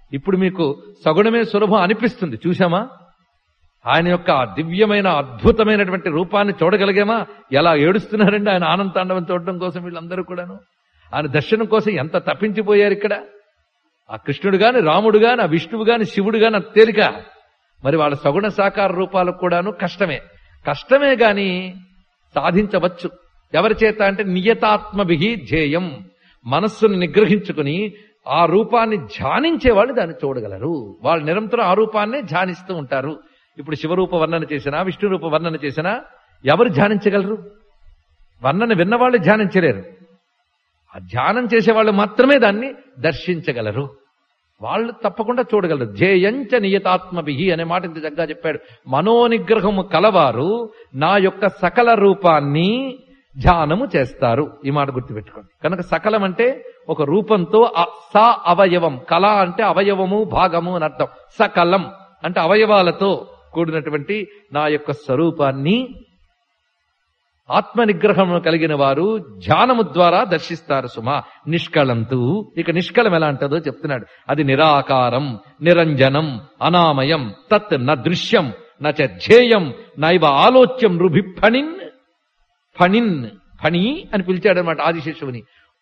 ఇప్పుడు మీకు సగుణమే సులభం అనిపిస్తుంది చూసామా ఆయన యొక్క ఆ దివ్యమైన అద్భుతమైనటువంటి రూపాన్ని చూడగలిగామా ఎలా ఏడుస్తున్నారండి ఆయన ఆనందాండవం చూడడం కోసం వీళ్ళందరూ కూడాను ఆయన దర్శనం కోసం ఎంత తప్పించిపోయారు ఇక్కడ ఆ కృష్ణుడు గాని రాముడు గాని ఆ విష్ణువు గాని శివుడు గాని అంత తేలిక మరి వాళ్ళ సగుణ సాకార రూపాలకు కూడాను కష్టమే కష్టమే గాని సాధించవచ్చు ఎవరి చేత అంటే నియతాత్మభిహి ధ్యేయం మనస్సును నిగ్రహించుకుని ఆ రూపాన్ని ధ్యానించే వాళ్ళు దాన్ని చూడగలరు వాళ్ళు నిరంతరం ఆ రూపాన్నే ధ్యానిస్తూ ఉంటారు ఇప్పుడు శివరూప వర్ణన చేసినా విష్ణు రూప వర్ణన చేసినా ఎవరు ధ్యానించగలరు వర్ణన విన్నవాళ్ళు ధ్యానించలేరు ఆ ధ్యానం చేసేవాళ్ళు మాత్రమే దాన్ని దర్శించగలరు వాళ్ళు తప్పకుండా చూడగలరు ధ్యేయంచ నియతాత్మభిహి అనే మాట ఇంత చక్కగా చెప్పాడు మనోనిగ్రహము కలవారు నా యొక్క సకల రూపాన్ని ధ్యానము చేస్తారు ఈ మాట గుర్తుపెట్టుకోండి కనుక సకలం అంటే ఒక రూపంతో అ- స అవయవం కళ అంటే అవయవము భాగము అని అర్థం సకలం అంటే అవయవాలతో కూడినటువంటి నా యొక్క స్వరూపాన్ని ఆత్మ నిగ్రహం కలిగిన వారు ధ్యానము ద్వారా దర్శిస్తారు సుమా నిష్కళంతు ఇక నిష్కళం ఎలా అంటదో చెప్తున్నాడు అది నిరాకారం నిరంజనం అనామయం తత్ న దృశ్యం నచ ధ్యేయం నైవ ఆలోచ్యం రుభి ఫణిన్ ఫణిన్ ఫణి అని పిలిచాడనమాట ఆదిశేషువుని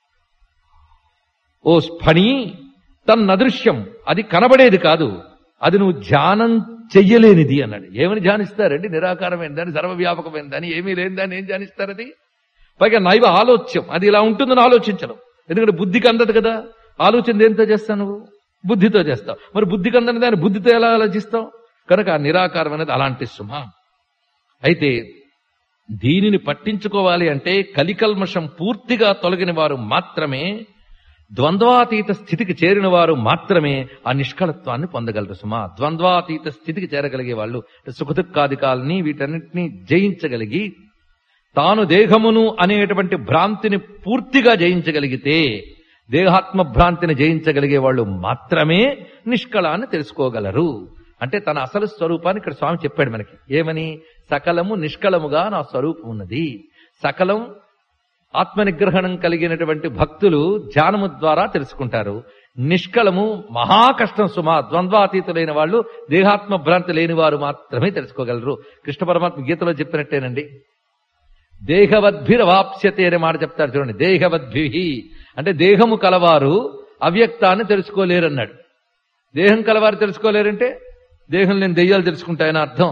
ఓ స్ఫణి తన్నదృశ్యం అది కనబడేది కాదు అది నువ్వు ధ్యానం చెయ్యలేనిది అన్నాడు ఏమని ధ్యానిస్తారండి నిరాకారమైన దాన్ని సర్వవ్యాపకమైన దాన్ని ఏమీ లేని దాన్ని ఏం ధ్యానిస్తారు అది పైగా నైవ ఆలోచ్యం అది ఇలా ఉంటుందని ఆలోచించడం ఎందుకంటే బుద్ధికి అందదు కదా ఆలోచన దేంతో చేస్తావు నువ్వు బుద్ధితో చేస్తావు మరి బుద్ధికి అందని దాన్ని బుద్ధితో ఎలా ఆలోచిస్తావు కనుక ఆ నిరాకారం అనేది అలాంటి సుమ అయితే దీనిని పట్టించుకోవాలి అంటే కలికల్మషం పూర్తిగా తొలగిన వారు మాత్రమే ద్వంద్వాతీత స్థితికి చేరిన వారు మాత్రమే ఆ నిష్కళత్వాన్ని పొందగలరు సుమా ద్వంద్వాతీత స్థితికి చేరగలిగే వాళ్ళు సుఖదుఖాదికాలని వీటన్నిటినీ జయించగలిగి తాను దేహమును అనేటువంటి భ్రాంతిని పూర్తిగా జయించగలిగితే దేహాత్మ భ్రాంతిని జయించగలిగే వాళ్ళు మాత్రమే నిష్కళాన్ని తెలుసుకోగలరు అంటే తన అసలు స్వరూపాన్ని ఇక్కడ స్వామి చెప్పాడు మనకి ఏమని సకలము నిష్కళముగా నా స్వరూపం ఉన్నది సకలం ఆత్మ నిగ్రహణం కలిగినటువంటి భక్తులు ధ్యానము ద్వారా తెలుసుకుంటారు నిష్కలము మహా కష్టం సుమా ద్వంద్వాతీతులైన వాళ్ళు దేహాత్మ భ్రాంతి లేని వారు మాత్రమే తెలుసుకోగలరు కృష్ణ పరమాత్మ గీతలో చెప్పినట్టేనండి దేహవద్భిరవాప్స్యతే అనే మాట చెప్తారు చూడండి దేహవద్భి అంటే దేహము కలవారు అవ్యక్తాన్ని తెలుసుకోలేరన్నాడు దేహం కలవారు తెలుసుకోలేరంటే దేహం లేని దెయ్యాలు తెలుసుకుంటాయని అర్థం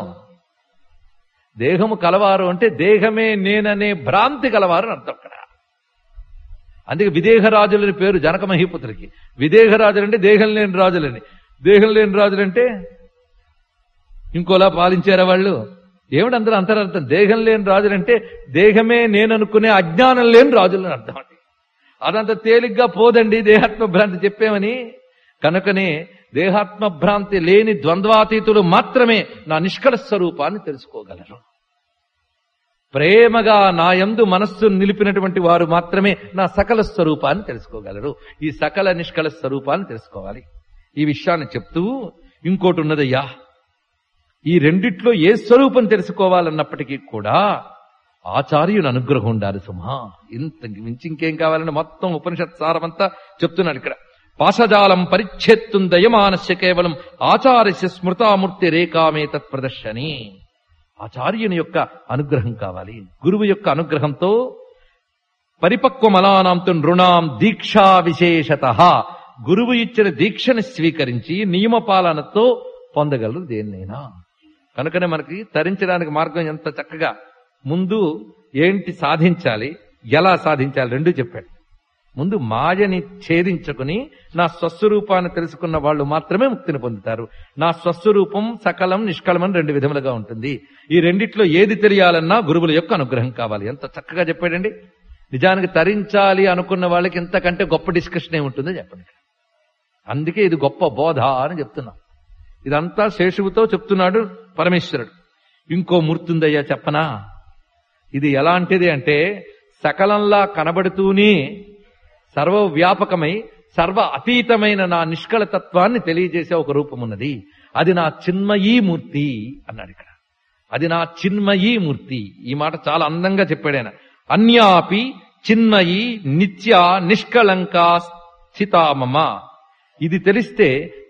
దేహము కలవారు అంటే దేహమే నేననే భ్రాంతి కలవారు అని అర్థం అక్కడ అందుకే విదేహరాజులని పేరు జనక మహీపుత్రికి విదేహరాజులు అంటే దేహం లేని రాజులని దేహం లేని రాజులంటే ఇంకోలా పాలించారా వాళ్ళు ఏమిటి అందరూ అంతరర్థం దేహం లేని రాజులంటే దేహమే నేననుకునే అజ్ఞానం లేని రాజులని అర్థం అండి అదంత తేలిగ్గా పోదండి దేహాత్మ భ్రాంతి చెప్పామని కనుకనే దేహాత్మ భ్రాంతి లేని ద్వంద్వాతీతులు మాత్రమే నా నిష్కళ స్వరూపాన్ని తెలుసుకోగలరు ప్రేమగా నా యందు మనస్సు నిలిపినటువంటి వారు మాత్రమే నా సకల స్వరూపాన్ని తెలుసుకోగలరు ఈ సకల నిష్కళ స్వరూపాన్ని తెలుసుకోవాలి ఈ విషయాన్ని చెప్తూ ఇంకోటి ఉన్నదయ్యా ఈ రెండిట్లో ఏ స్వరూపం తెలుసుకోవాలన్నప్పటికీ కూడా ఆచార్యుని అనుగ్రహం ఉండాలి సుమా ఇంత మించి ఇంకేం కావాలని మొత్తం ఉపనిషత్ సారమంతా చెప్తున్నాడు ఇక్కడ పాశజాలం పరిచ్ఛేత్తుం దయమానస్య కేవలం ఆచార్య స్మృతామూర్తి రేఖామే తత్ప్రదర్శని ఆచార్యుని యొక్క అనుగ్రహం కావాలి గురువు యొక్క అనుగ్రహంతో పరిపక్వమలానాంతు నృణాం దీక్షా విశేషత గురువు ఇచ్చిన దీక్షని స్వీకరించి నియమపాలనతో పొందగలరు దేన్నైనా కనుకనే మనకి తరించడానికి మార్గం ఎంత చక్కగా ముందు ఏంటి సాధించాలి ఎలా సాధించాలి రెండు చెప్పాడు ముందు మాయని ఛేదించుకుని నా స్వస్వరూపాన్ని తెలుసుకున్న వాళ్ళు మాత్రమే ముక్తిని పొందుతారు నా స్వస్వరూపం సకలం నిష్కలం రెండు విధములుగా ఉంటుంది ఈ రెండిట్లో ఏది తెలియాలన్నా గురువుల యొక్క అనుగ్రహం కావాలి ఎంత చక్కగా చెప్పాడండి నిజానికి తరించాలి అనుకున్న వాళ్ళకి ఇంతకంటే గొప్ప డిస్కషన్ ఏముంటుందో చెప్పండి అందుకే ఇది గొప్ప బోధ అని చెప్తున్నాం ఇదంతా శేషువుతో చెప్తున్నాడు పరమేశ్వరుడు ఇంకో మూర్తుందయ్యా చెప్పనా ఇది ఎలాంటిది అంటే సకలంలా కనబడుతూనే సర్వవ్యాపకమై సర్వ అతీతమైన నా నిష్కళ తత్వాన్ని తెలియజేసే ఒక రూపం ఉన్నది అది నా చిన్మయీ మూర్తి అన్నాడు ఇక్కడ అది నా చిన్మయీ మూర్తి ఈ మాట చాలా అందంగా చెప్పాడు ఆయన అన్యాపి చిన్మయి నిత్య నిష్కళంకా స్థితామమ ఇది తెలిస్తే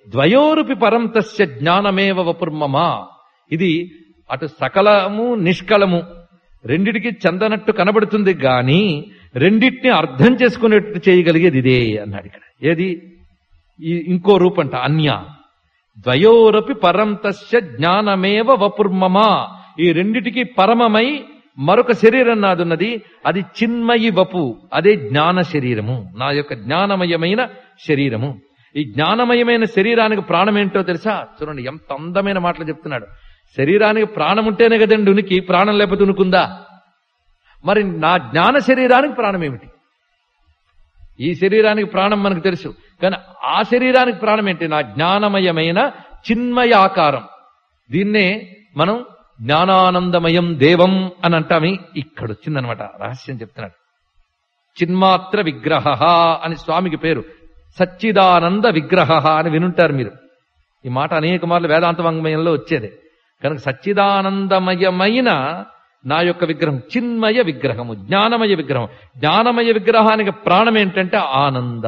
ద్వయోరుపి పరం తస్య జ్ఞానమేవ వపుర్మమా ఇది అటు సకలము నిష్కలము రెండిటికి చెందనట్టు కనబడుతుంది గాని రెండిటిని అర్థం చేసుకునేట్టు చేయగలిగేది ఇదే అన్నాడు ఇక్కడ ఏది ఈ ఇంకో రూపంట అన్య ద్వయోరపి పరం తస్య జ్ఞానమేవ వపుర్మమా ఈ రెండిటికి పరమమై మరొక శరీరం నాదున్నది అది చిన్మయి వపు అదే జ్ఞాన శరీరము నా యొక్క జ్ఞానమయమైన శరీరము ఈ జ్ఞానమయమైన శరీరానికి ప్రాణం ఏంటో తెలుసా చూడండి ఎంత అందమైన మాటలు చెప్తున్నాడు శరీరానికి ప్రాణం ఉంటేనే కదండి ఉనికి ప్రాణం లేకపోతే ఉనుకుందా మరి నా జ్ఞాన శరీరానికి ప్రాణం ఏమిటి ఈ శరీరానికి ప్రాణం మనకు తెలుసు కానీ ఆ శరీరానికి ప్రాణం ఏంటి నా జ్ఞానమయమైన చిన్మయ ఆకారం దీన్నే మనం జ్ఞానానందమయం దేవం అని అంటామి ఇక్కడ వచ్చిందనమాట రహస్యం చెప్తున్నాడు చిన్మాత్ర విగ్రహ అని స్వామికి పేరు సచ్చిదానంద విగ్రహ అని వినుంటారు మీరు ఈ మాట అనేక మార్లు వేదాంత వాంగ్మయంలో వచ్చేదే కనుక సచ్చిదానందమయమైన నా యొక్క విగ్రహం చిన్మయ విగ్రహము జ్ఞానమయ విగ్రహం జ్ఞానమయ విగ్రహానికి ప్రాణం ఏంటంటే ఆనంద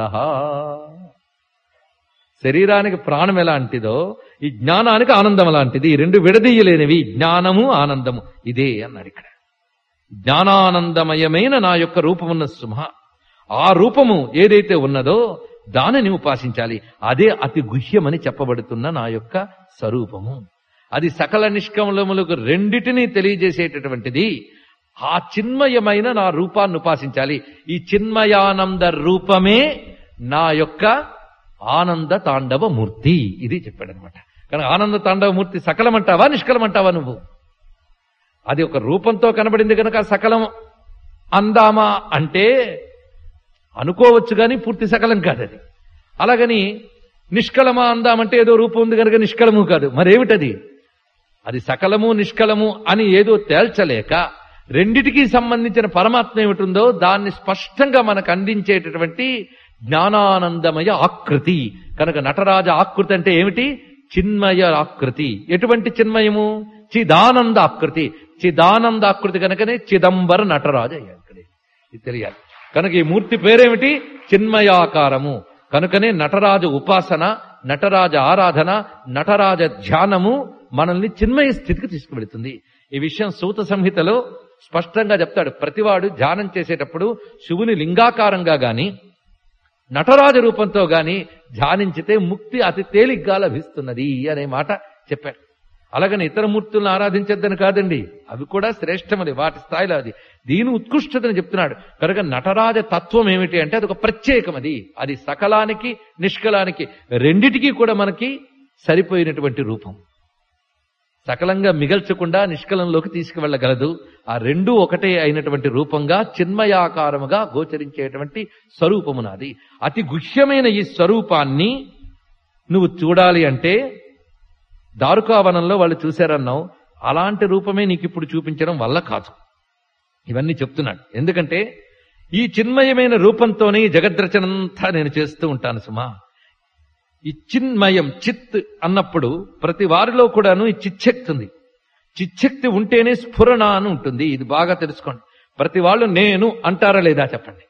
శరీరానికి ప్రాణం ఎలాంటిదో ఈ జ్ఞానానికి ఆనందం అలాంటిది ఈ రెండు విడదీయలేనివి జ్ఞానము ఆనందము ఇదే అన్నాడు ఇక్కడ జ్ఞానానందమయమైన నా యొక్క రూపమున్న సుమ ఆ రూపము ఏదైతే ఉన్నదో దానిని ఉపాసించాలి అదే అతి గుహ్యమని చెప్పబడుతున్న నా యొక్క స్వరూపము అది సకల నిష్కమలములకు రెండిటినీ తెలియజేసేటటువంటిది ఆ చిన్మయమైన నా రూపాన్ని ఉపాసించాలి ఈ చిన్మయానంద రూపమే నా యొక్క ఆనంద తాండవ మూర్తి ఇది చెప్పాడనమాట కానీ ఆనంద తాండవ మూర్తి సకలమంటావా నిష్కలమంటావా నువ్వు అది ఒక రూపంతో కనబడింది కనుక సకలం అందామా అంటే అనుకోవచ్చు కానీ పూర్తి సకలం కాదు అది అలాగని నిష్కలమా అందామంటే ఏదో రూపం ఉంది కనుక నిష్కలము కాదు మరేమిటది అది సకలము నిష్కలము అని ఏదో తేల్చలేక రెండిటికి సంబంధించిన పరమాత్మ ఏమిటుందో దాన్ని స్పష్టంగా మనకు అందించేటటువంటి జ్ఞానానందమయ ఆకృతి కనుక నటరాజ ఆకృతి అంటే ఏమిటి చిన్మయ ఆకృతి ఎటువంటి చిన్మయము చిదానంద ఆకృతి చిదానంద ఆకృతి కనుకనే చిదంబర నటరాజ అయ్యాడు ఇక్కడ ఇది తెలియాలి కనుక ఈ మూర్తి పేరేమిటి చిన్మయాకారము కనుకనే నటరాజ ఉపాసన నటరాజ ఆరాధన నటరాజ ధ్యానము మనల్ని చిన్మయ స్థితికి తీసుకువెళుతుంది ఈ విషయం సూత సంహితలో స్పష్టంగా చెప్తాడు ప్రతివాడు ధ్యానం చేసేటప్పుడు శివుని లింగాకారంగా గాని నటరాజ రూపంతో గాని ధ్యానించితే ముక్తి అతి తేలిగ్గా లభిస్తున్నది అనే మాట చెప్పాడు అలాగని ఇతర మూర్తులను ఆరాధించద్దని కాదండి అవి కూడా శ్రేష్టమది వాటి స్థాయిలో అది దీని ఉత్కృష్టతని చెప్తున్నాడు కనుక నటరాజ తత్వం ఏమిటి అంటే అది ఒక ప్రత్యేకమది అది సకలానికి నిష్కలానికి రెండిటికీ కూడా మనకి సరిపోయినటువంటి రూపం సకలంగా మిగల్చకుండా నిష్కలంలోకి తీసుకువెళ్ళగలదు ఆ రెండూ ఒకటే అయినటువంటి రూపంగా చిన్మయాకారముగా గోచరించేటువంటి స్వరూపము నాది అతి గుహ్యమైన ఈ స్వరూపాన్ని నువ్వు చూడాలి అంటే దారుకావనంలో వాళ్ళు చూశారన్నావు అలాంటి రూపమే నీకు ఇప్పుడు చూపించడం వల్ల కాదు ఇవన్నీ చెప్తున్నాడు ఎందుకంటే ఈ చిన్మయమైన రూపంతోనే ఈ జగద్రచనంతా నేను చేస్తూ ఉంటాను సుమా ఈ చిన్మయం చిత్ అన్నప్పుడు ప్రతి వారిలో కూడాను ఈ చిచ్చక్తి ఉంది చిచ్చక్తి ఉంటేనే స్ఫురణ అని ఉంటుంది ఇది బాగా తెలుసుకోండి ప్రతి వాళ్ళు నేను అంటారా లేదా చెప్పండి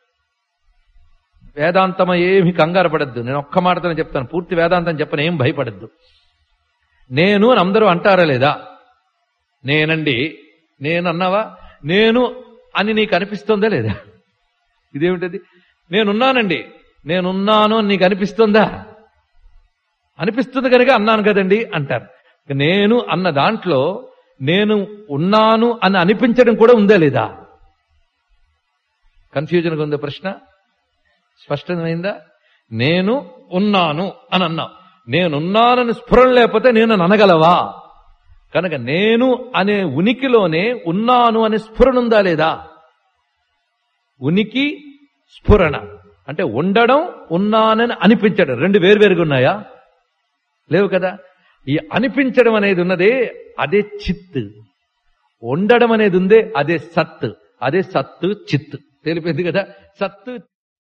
వేదాంతం ఏమి కంగారు పడద్దు నేను ఒక్క మాటతోనే చెప్తాను పూర్తి వేదాంతం చెప్పను ఏం భయపడద్దు నేను అని అందరూ అంటారా లేదా నేనండి నేను అన్నావా నేను అని నీకు అనిపిస్తుందా లేదా ఇదేమిటది నేనున్నానండి నేనున్నాను అని నీకు అనిపిస్తుందా అనిపిస్తుంది కనుక అన్నాను కదండి అంటారు నేను అన్న దాంట్లో నేను ఉన్నాను అని అనిపించడం కూడా ఉందా లేదా కన్ఫ్యూజన్గా ఉందా ప్రశ్న స్పష్టమైందా నేను ఉన్నాను అని అన్నా నేనున్నానని స్ఫురణ లేకపోతే నేను అనగలవా కనుక నేను అనే ఉనికిలోనే ఉన్నాను అనే స్ఫురణ ఉందా లేదా ఉనికి స్ఫురణ అంటే ఉండడం ఉన్నానని అనిపించడం రెండు వేరువేరుగా ఉన్నాయా లేవు కదా ఈ అనిపించడం అనేది ఉన్నదే అదే చిత్ ఉండడం అనేది ఉందే అదే సత్ అదే సత్తు చిత్ తెలిపింది కదా సత్తు